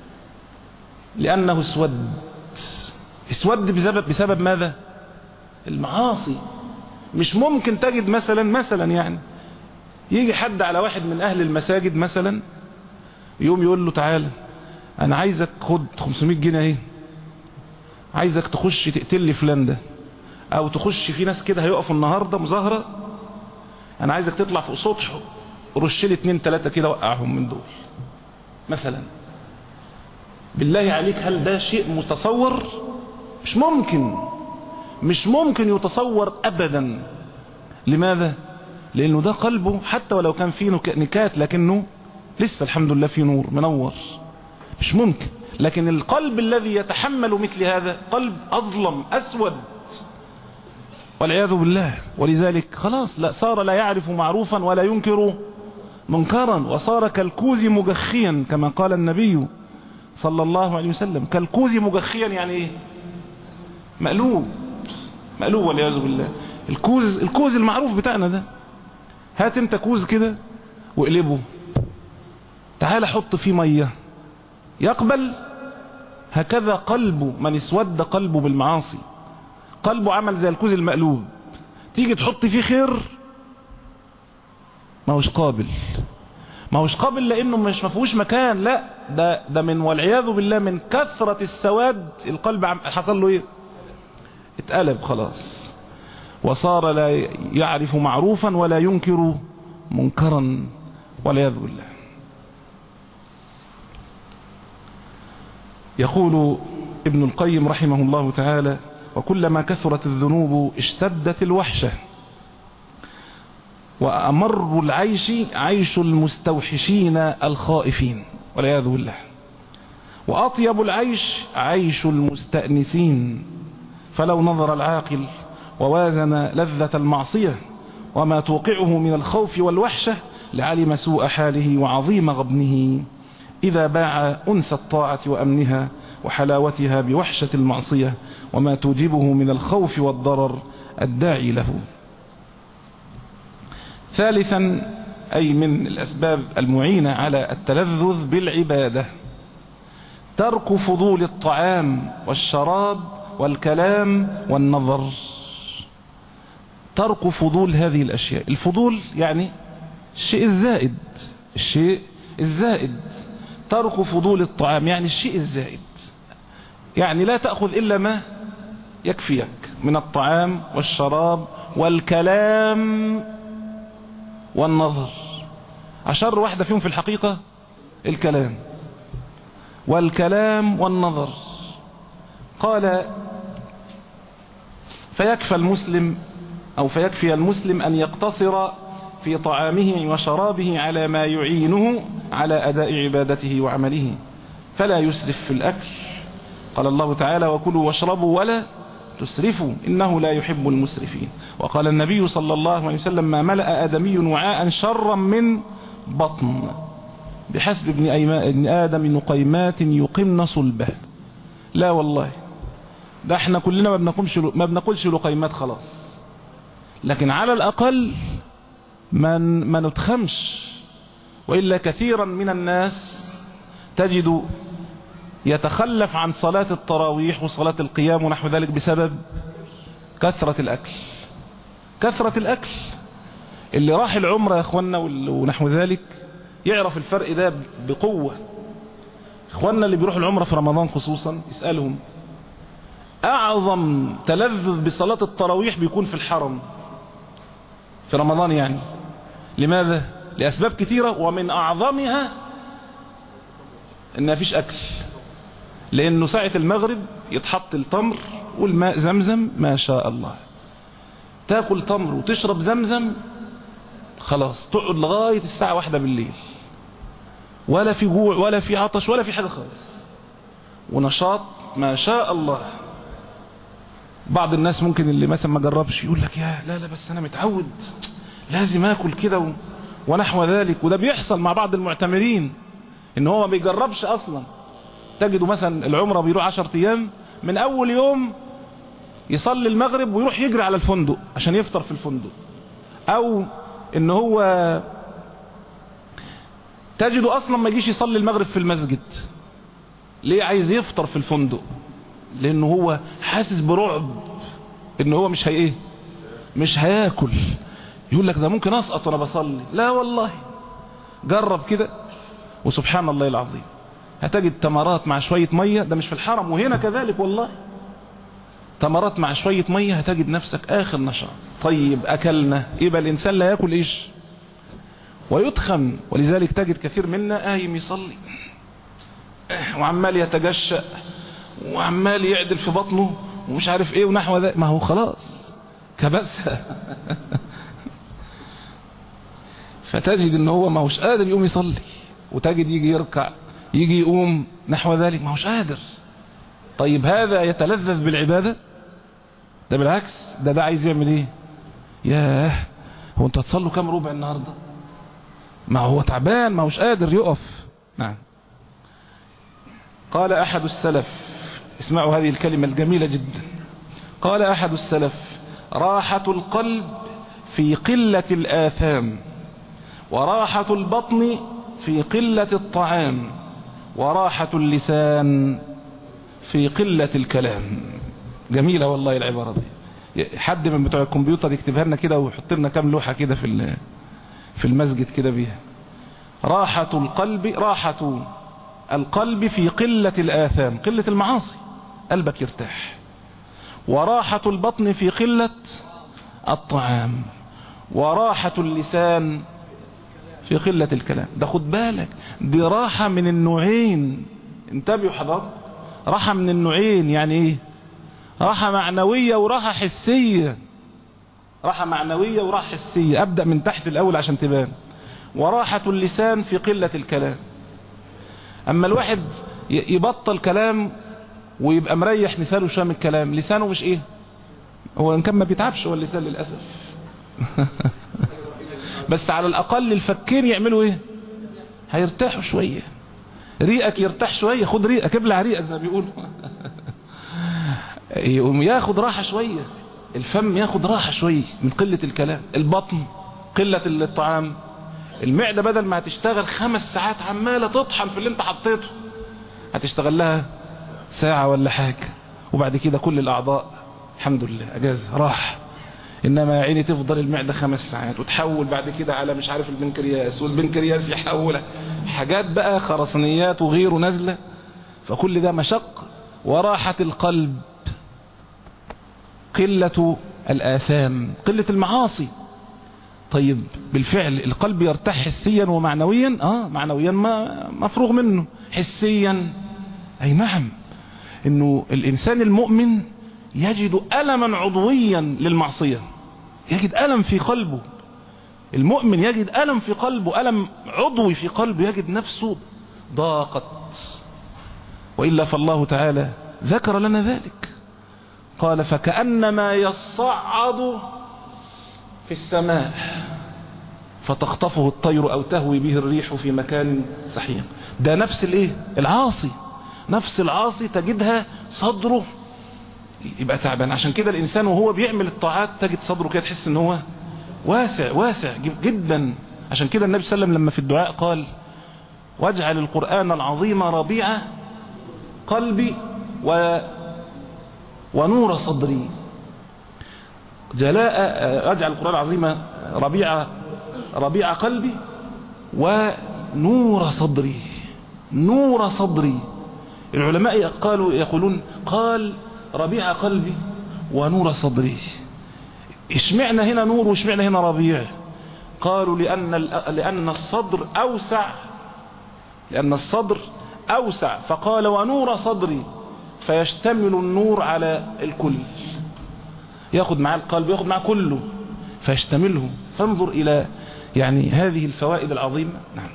لانه اسود اسود بسبب, بسبب ماذا المعاصي مش ممكن تجد مثلا مثلا يعني يجي حد على واحد من اهل المساجد مثلا يوم يقول له تعالى انا عايزك خد 500 جنيه اهي عايزك تخش تقتل لي فلان ده او تخش في ناس كده هيقفوا النهارده مظاهره انا عايزك تطلع فوق سطح رش لي اتنين تلاته كده وقعهم من دول مثلا بالله عليك هل ده شيء متصور مش ممكن مش ممكن يتصور ابدا لماذا لانه ده قلبه حتى ولو كان فيه نكات لكنه لسه الحمد لله فيه نور منور مش ممكن لكن القلب الذي يتحمل مثل هذا قلب اظلم اسود والعياذ بالله ولذلك خلاص لا صار لا يعرف معروفا ولا ينكر منكرا وصار كالكوز مجخيا كما قال النبي صلى الله عليه وسلم كالكوز مجخيا يعني ايه مقلوب مقلوب والعياذ بالله الكوز الكوز المعروف بتاعنا ده هات انت كوز كده واقلبه تعال حط فيه ميه يقبل هكذا قلبه من اسود قلبه بالمعاصي قلبه عمل زي الكوز المقلوب تيجي تحط فيه خير ما هوش قابل ما هوش قابل لانه مش مفهوش مكان لا ده ده من والعياذ بالله من كثرة السواد القلب حصل له ايه اتقلب خلاص وصار لا يعرف معروفا ولا ينكر منكرا والعياذ بالله يقول ابن القيم رحمه الله تعالى وكلما كثرت الذنوب اشتدت الوحشة وأمر العيش عيش المستوحشين الخائفين والعياذ بالله وأطيب العيش عيش المستأنسين فلو نظر العاقل ووازن لذة المعصية وما توقعه من الخوف والوحشة لعلم سوء حاله وعظيم غبنه إذا باع أنس الطاعة وأمنها وحلاوتها بوحشة المعصية وما توجبه من الخوف والضرر الداعي له ثالثا أي من الأسباب المعينة على التلذذ بالعبادة ترك فضول الطعام والشراب والكلام والنظر ترك فضول هذه الأشياء الفضول يعني الشيء الزائد الشيء الزائد ترك فضول الطعام يعني الشيء الزائد يعني لا تأخذ إلا ما يكفيك من الطعام والشراب والكلام والنظر أشر واحدة فيهم في الحقيقة الكلام والكلام والنظر قال فيكفى المسلم أو فيكفي المسلم أن يقتصر في طعامه وشرابه على ما يعينه على أداء عبادته وعمله فلا يسرف في الأكل قال الله تعالى وكلوا واشربوا ولا تسرفوا إنه لا يحب المسرفين وقال النبي صلى الله عليه وسلم ما ملأ آدمي وعاء شرا من بطن بحسب ابن, ابن آدم نقيمات يقمن صلبه لا والله ده احنا كلنا ما بنقومش ما بناكلش لقيمات خلاص لكن على الاقل ما ما نتخمش والا كثيرا من الناس تجد يتخلف عن صلاة التراويح وصلاة القيام ونحو ذلك بسبب كثرة الاكل كثرة الاكل اللي راح العمرة يا اخوانا ونحو ذلك يعرف الفرق ده بقوة اخواننا اللي بيروحوا العمرة في رمضان خصوصا يسألهم اعظم تلذذ بصلاة التراويح بيكون في الحرم في رمضان يعني لماذا لاسباب كثيرة ومن اعظمها ان مفيش اكل لانه ساعة المغرب يتحط التمر والماء زمزم ما شاء الله تاكل تمر وتشرب زمزم خلاص تقعد لغاية الساعة واحدة بالليل ولا في جوع ولا في عطش ولا في حاجة خالص ونشاط ما شاء الله بعض الناس ممكن اللي مثلا ما جربش يقول لك يا لا لا بس انا متعود لازم اكل كده و... ونحو ذلك وده بيحصل مع بعض المعتمرين ان هو ما بيجربش اصلا تجدوا مثلا العمرة بيروح عشر ايام من اول يوم يصلي المغرب ويروح يجري على الفندق عشان يفطر في الفندق او ان هو تجده اصلا ما يجيش يصلي المغرب في المسجد ليه عايز يفطر في الفندق لانه هو حاسس برعب ان هو مش هي ايه مش هياكل يقول لك ده ممكن اسقط وانا بصلي لا والله جرب كده وسبحان الله العظيم هتجد تمرات مع شوية مية ده مش في الحرم وهنا كذلك والله تمرات مع شوية مية هتجد نفسك اخر نشاط طيب اكلنا يبقى الانسان لا ياكل ايش ويدخن ولذلك تجد كثير منا قايم يصلي وعمال يتجشأ وعمال يعدل في بطنه ومش عارف ايه ونحو ذلك ما هو خلاص كبسة فتجد ان هو ما هوش قادر يقوم يصلي وتجد يجي يركع يجي يقوم نحو ذلك ما هوش قادر طيب هذا يتلذذ بالعبادة ده بالعكس ده ده عايز يعمل ايه ياه هو انت هتصلوا كام ربع النهاردة ما هو تعبان ما هوش قادر يقف نعم قال احد السلف اسمعوا هذه الكلمة الجميلة جدا قال احد السلف راحة القلب في قلة الآثام وراحة البطن في قلة الطعام وراحة اللسان في قلة الكلام جميلة والله العبارة دي حد من بتوع الكمبيوتر يكتبها لنا كده ويحط لنا كام لوحة كده في في المسجد كده بيها راحة القلب راحة القلب في قلة الآثام قلة المعاصي قلبك يرتاح وراحة البطن في قلة الطعام وراحة اللسان في قلة الكلام ده خد بالك دي راحة من النوعين انتبهوا حضرتك راحة من النوعين يعني ايه راحة معنوية وراحة حسية راحة معنوية وراحة حسية ابدأ من تحت الاول عشان تبان وراحة اللسان في قلة الكلام اما الواحد يبطل كلام ويبقى مريح لسانه شام الكلام لسانه مش ايه هو ان كان ما بيتعبش هو اللسان للأسف بس على الاقل الفكين يعملوا ايه هيرتاحوا شوية ريقك يرتاح شوية خد ريقك ابلع ريقك زي ما بيقولوا يقوم ياخد راحة شوية الفم ياخد راحة شوية من قلة الكلام البطن قلة الطعام المعدة بدل ما هتشتغل خمس ساعات عمالة تطحن في اللي انت حطيته هتشتغل لها ساعة ولا حاجة وبعد كده كل الاعضاء الحمد لله اجازة راح انما يا عيني تفضل المعدة خمس ساعات وتحول بعد كده على مش عارف البنكرياس والبنكرياس يحول حاجات بقى خرسانيات وغيره نازلة فكل ده مشق وراحة القلب قلة الآثام قلة المعاصي طيب بالفعل القلب يرتاح حسيا ومعنويا اه معنويا ما مفروغ منه حسيا اي نعم انه الانسان المؤمن يجد ألما عضويا للمعصية يجد ألم في قلبه المؤمن يجد ألم في قلبه ألم عضوي في قلبه يجد نفسه ضاقت وإلا فالله تعالى ذكر لنا ذلك قال فكأنما يصعد في السماء فتخطفه الطير أو تهوي به الريح في مكان سحيق ده نفس الايه العاصي نفس العاصي تجدها صدره يبقى تعبان عشان كده الإنسان وهو بيعمل الطاعات تجد صدره كده تحس ان هو واسع واسع جدا عشان كده النبي صلى الله عليه وسلم لما في الدعاء قال واجعل القرآن العظيم ربيع قلبي و ونور صدري جلاء اجعل القرآن العظيم ربيع ربيع قلبي ونور صدري نور صدري العلماء قالوا يقولون قال ربيع قلبي ونور صدري اشمعنا هنا نور واشمعنا هنا ربيع قالوا لأن, لأن الصدر أوسع لأن الصدر أوسع فقال ونور صدري فيشتمل النور على الكل ياخد معاه القلب ياخد معاه كله فيشتمله فانظر إلى يعني هذه الفوائد العظيمة نعم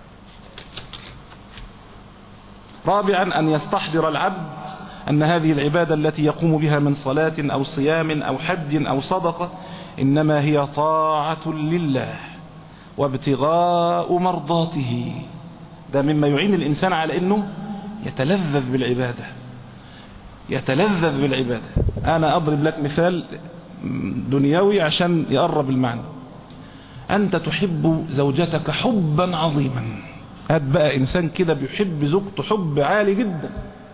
رابعا أن يستحضر العبد أن هذه العبادة التي يقوم بها من صلاة أو صيام أو حج أو صدقة إنما هي طاعة لله وابتغاء مرضاته ده مما يعين الإنسان على أنه يتلذذ بالعبادة يتلذذ بالعبادة أنا أضرب لك مثال دنيوي عشان يقرب المعنى أنت تحب زوجتك حبا عظيما هات بقى إنسان كده بيحب زوجته حب عالي جدا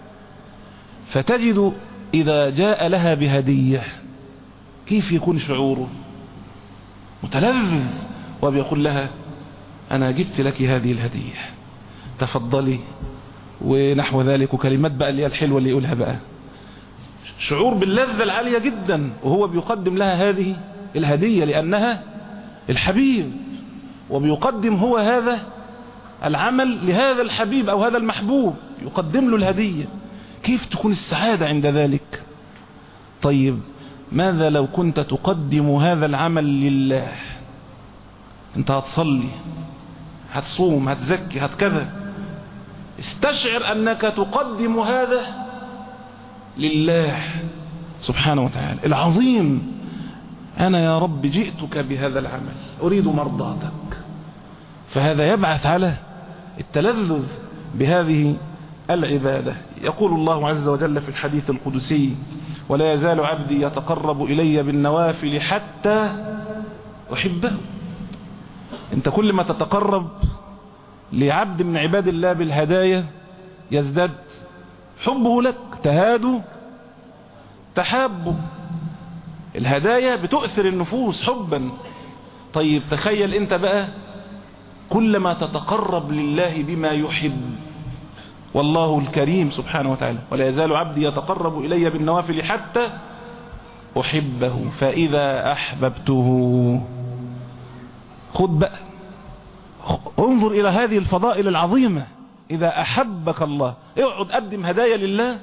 فتجد إذا جاء لها بهدية كيف يكون شعوره متلذذ وبيقول لها أنا جبت لك هذه الهدية تفضلي ونحو ذلك وكلمات بقى اللي هي الحلوة اللي يقولها بقى شعور باللذة العالية جدا وهو بيقدم لها هذه الهدية لأنها الحبيب وبيقدم هو هذا العمل لهذا الحبيب أو هذا المحبوب يقدم له الهدية كيف تكون السعادة عند ذلك طيب ماذا لو كنت تقدم هذا العمل لله انت هتصلي هتصوم هتزكي هتكذا استشعر انك تقدم هذا لله سبحانه وتعالى العظيم انا يا رب جئتك بهذا العمل اريد مرضاتك فهذا يبعث على التلذذ بهذه العبادة يقول الله عز وجل في الحديث القدسي ولا يزال عبدي يتقرب إلي بالنوافل حتى أحبه انت كل ما تتقرب لعبد من عباد الله بالهدايا يزداد حبه لك تهاد تحابه الهدايا بتؤثر النفوس حبا طيب تخيل انت بقى كلما تتقرب لله بما يحب والله الكريم سبحانه وتعالى ولا يزال عبدي يتقرب إلي بالنوافل حتى أحبه فإذا أحببته خد بقى انظر إلى هذه الفضائل العظيمة إذا أحبك الله اقعد قدم هدايا لله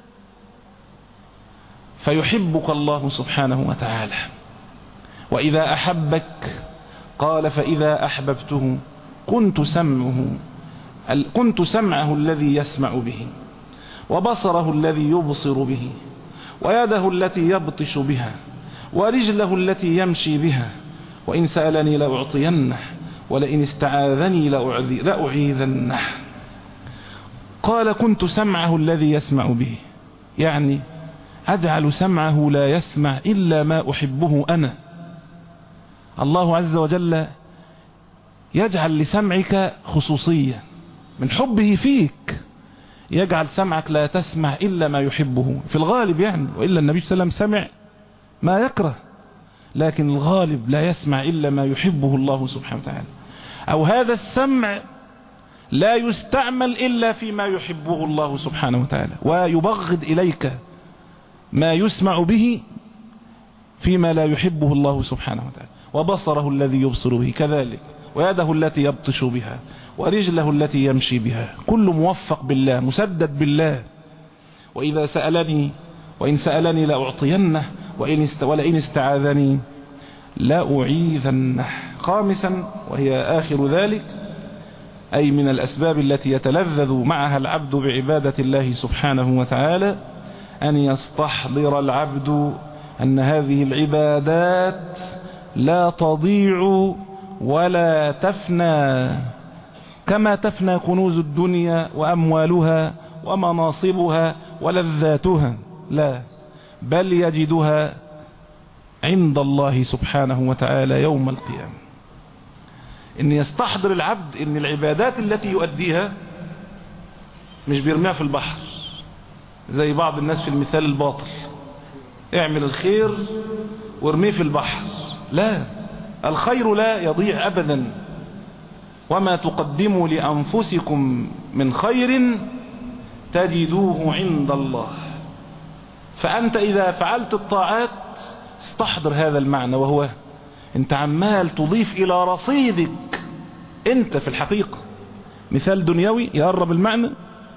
فيحبك الله سبحانه وتعالى وإذا أحبك قال فإذا أحببته كنت سمعه كنت سمعه الذي يسمع به وبصره الذي يبصر به ويده التي يبطش بها ورجله التي يمشي بها وإن سألني لأعطينه ولئن استعاذني لأعيذنه قال كنت سمعه الذي يسمع به يعني أجعل سمعه لا يسمع إلا ما أحبه أنا الله عز وجل يجعل لسمعك خصوصية من حبه فيك يجعل سمعك لا تسمع إلا ما يحبه في الغالب يعني وإلا النبي صلى الله عليه وسلم سمع ما يكره لكن الغالب لا يسمع إلا ما يحبه الله سبحانه وتعالى أو هذا السمع لا يستعمل إلا فيما يحبه الله سبحانه وتعالى ويبغض إليك ما يسمع به فيما لا يحبه الله سبحانه وتعالى وبصره الذي يبصر به كذلك ويده التي يبطش بها ورجله التي يمشي بها كل موفق بالله مسدد بالله وإذا سألني وإن سألني لأعطينه وإن است ولئن استعاذني لأعيذنه خامسا وهي آخر ذلك أي من الأسباب التي يتلذذ معها العبد بعبادة الله سبحانه وتعالى أن يستحضر العبد أن هذه العبادات لا تضيع ولا تفنى كما تفنى كنوز الدنيا وأموالها ومناصبها ولذاتها لا بل يجدها عند الله سبحانه وتعالى يوم القيامة ان يستحضر العبد ان العبادات التي يؤديها مش بيرميها في البحر زي بعض الناس في المثال الباطل اعمل الخير وارميه في البحر لا الخير لا يضيع ابدا وما تقدموا لانفسكم من خير تجدوه عند الله فانت اذا فعلت الطاعات استحضر هذا المعنى وهو انت عمال تضيف الى رصيدك انت في الحقيقة مثال دنيوي يقرب المعنى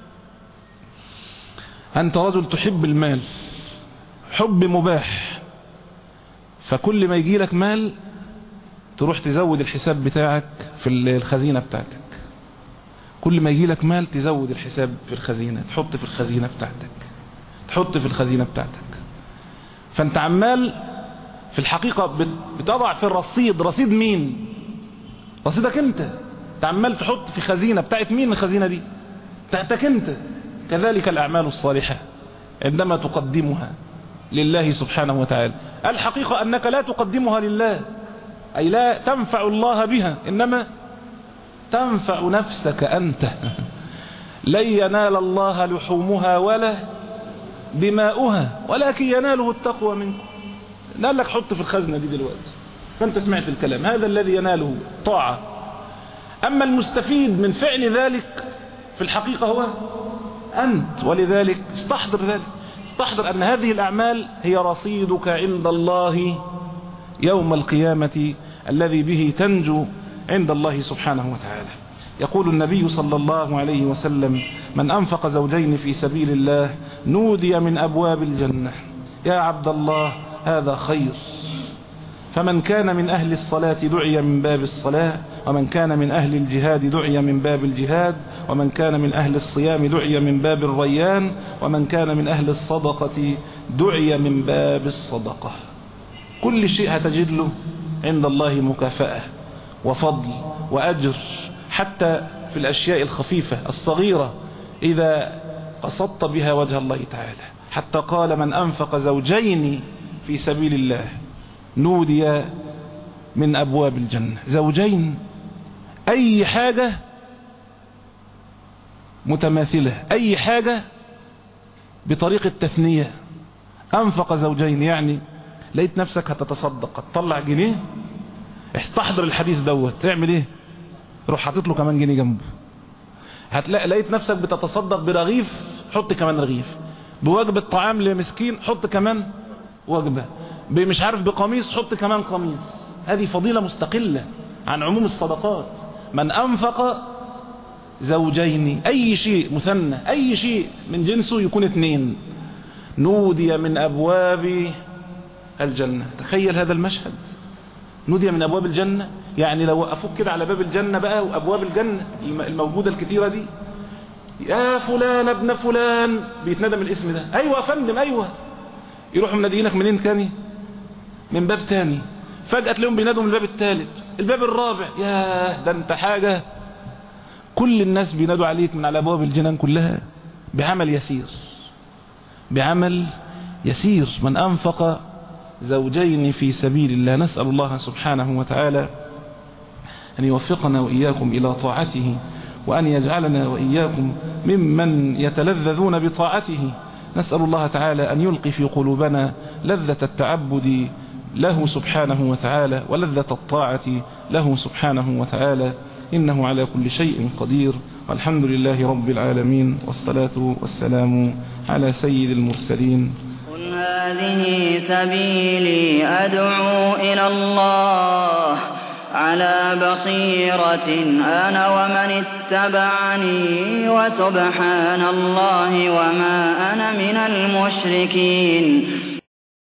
انت رجل تحب المال حب مباح فكل ما يجي لك مال تروح تزود الحساب بتاعك في الخزينة بتاعتك كل ما يجي لك مال تزود الحساب في الخزينة تحط في الخزينة بتاعتك تحط في الخزينة بتاعتك فانت عمال في الحقيقة بتضع في الرصيد رصيد مين رصيدك انت انت عمال تحط في خزينة بتاعت مين الخزينة دي بتاعتك انت كذلك الأعمال الصالحة عندما تقدمها لله سبحانه وتعالى الحقيقة أنك لا تقدمها لله أي لا تنفع الله بها إنما تنفع نفسك أنت لن ينال الله لحومها ولا دماؤها ولكن يناله التقوى منكم قال لك حط في الخزنة دي دلوقتي فانت سمعت الكلام هذا الذي يناله طاعة اما المستفيد من فعل ذلك في الحقيقة هو انت ولذلك استحضر ذلك استحضر ان هذه الاعمال هي رصيدك عند الله يوم القيامة الذي به تنجو عند الله سبحانه وتعالى يقول النبي صلى الله عليه وسلم من أنفق زوجين في سبيل الله نودي من أبواب الجنة يا عبد الله هذا خير فمن كان من أهل الصلاة دعي من باب الصلاة ومن كان من أهل الجهاد دعي من باب الجهاد ومن كان من أهل الصيام دعي من باب الريان ومن كان من أهل الصدقة دعي من باب الصدقة كل شيء هتجد له عند الله مكافأة وفضل وأجر حتى في الأشياء الخفيفة الصغيرة إذا قصدت بها وجه الله تعالى حتى قال من أنفق زوجين في سبيل الله نودي من أبواب الجنة زوجين أي حاجة متماثلة أي حاجة بطريقة تثنية أنفق زوجين يعني لقيت نفسك هتتصدق تطلع جنيه استحضر الحديث دوت تعمل ايه روح حاطط له كمان جنيه جنبه هتلاقي لقيت نفسك بتتصدق برغيف حط كمان رغيف بوجبة طعام لمسكين حط كمان وجبة مش عارف بقميص حط كمان قميص هذه فضيلة مستقلة عن عموم الصدقات من أنفق زوجين أي شيء مثنى أي شيء من جنسه يكون اثنين نودي من أبواب الجنة تخيل هذا المشهد نودي من أبواب الجنة يعني لو وقفوك كده على باب الجنة بقى وأبواب الجنة الموجودة الكثيرة دي يا فلان ابن فلان بيتندم الاسم ده أيوة يا فندم أيوة يروحوا منادينك منين تاني من باب تاني فجأة تلاقيهم بينادوا من الباب الثالث الباب الرابع يا ده انت حاجة كل الناس بينادوا عليك من على ابواب الجنان كلها بعمل يسير بعمل يسير من أنفق زوجين في سبيل الله نسأل الله سبحانه وتعالى أن يوفقنا وإياكم إلى طاعته وأن يجعلنا وإياكم ممن يتلذذون بطاعته نسأل الله تعالى أن يلقي في قلوبنا لذة التعبد له سبحانه وتعالى ولذة الطاعة له سبحانه وتعالى إنه على كل شيء قدير والحمد لله رب العالمين والصلاة والسلام على سيد المرسلين قل هذه سبيلي أدعو إلى الله على بصيرة أنا ومن اتبعني وسبحان الله وما أنا من المشركين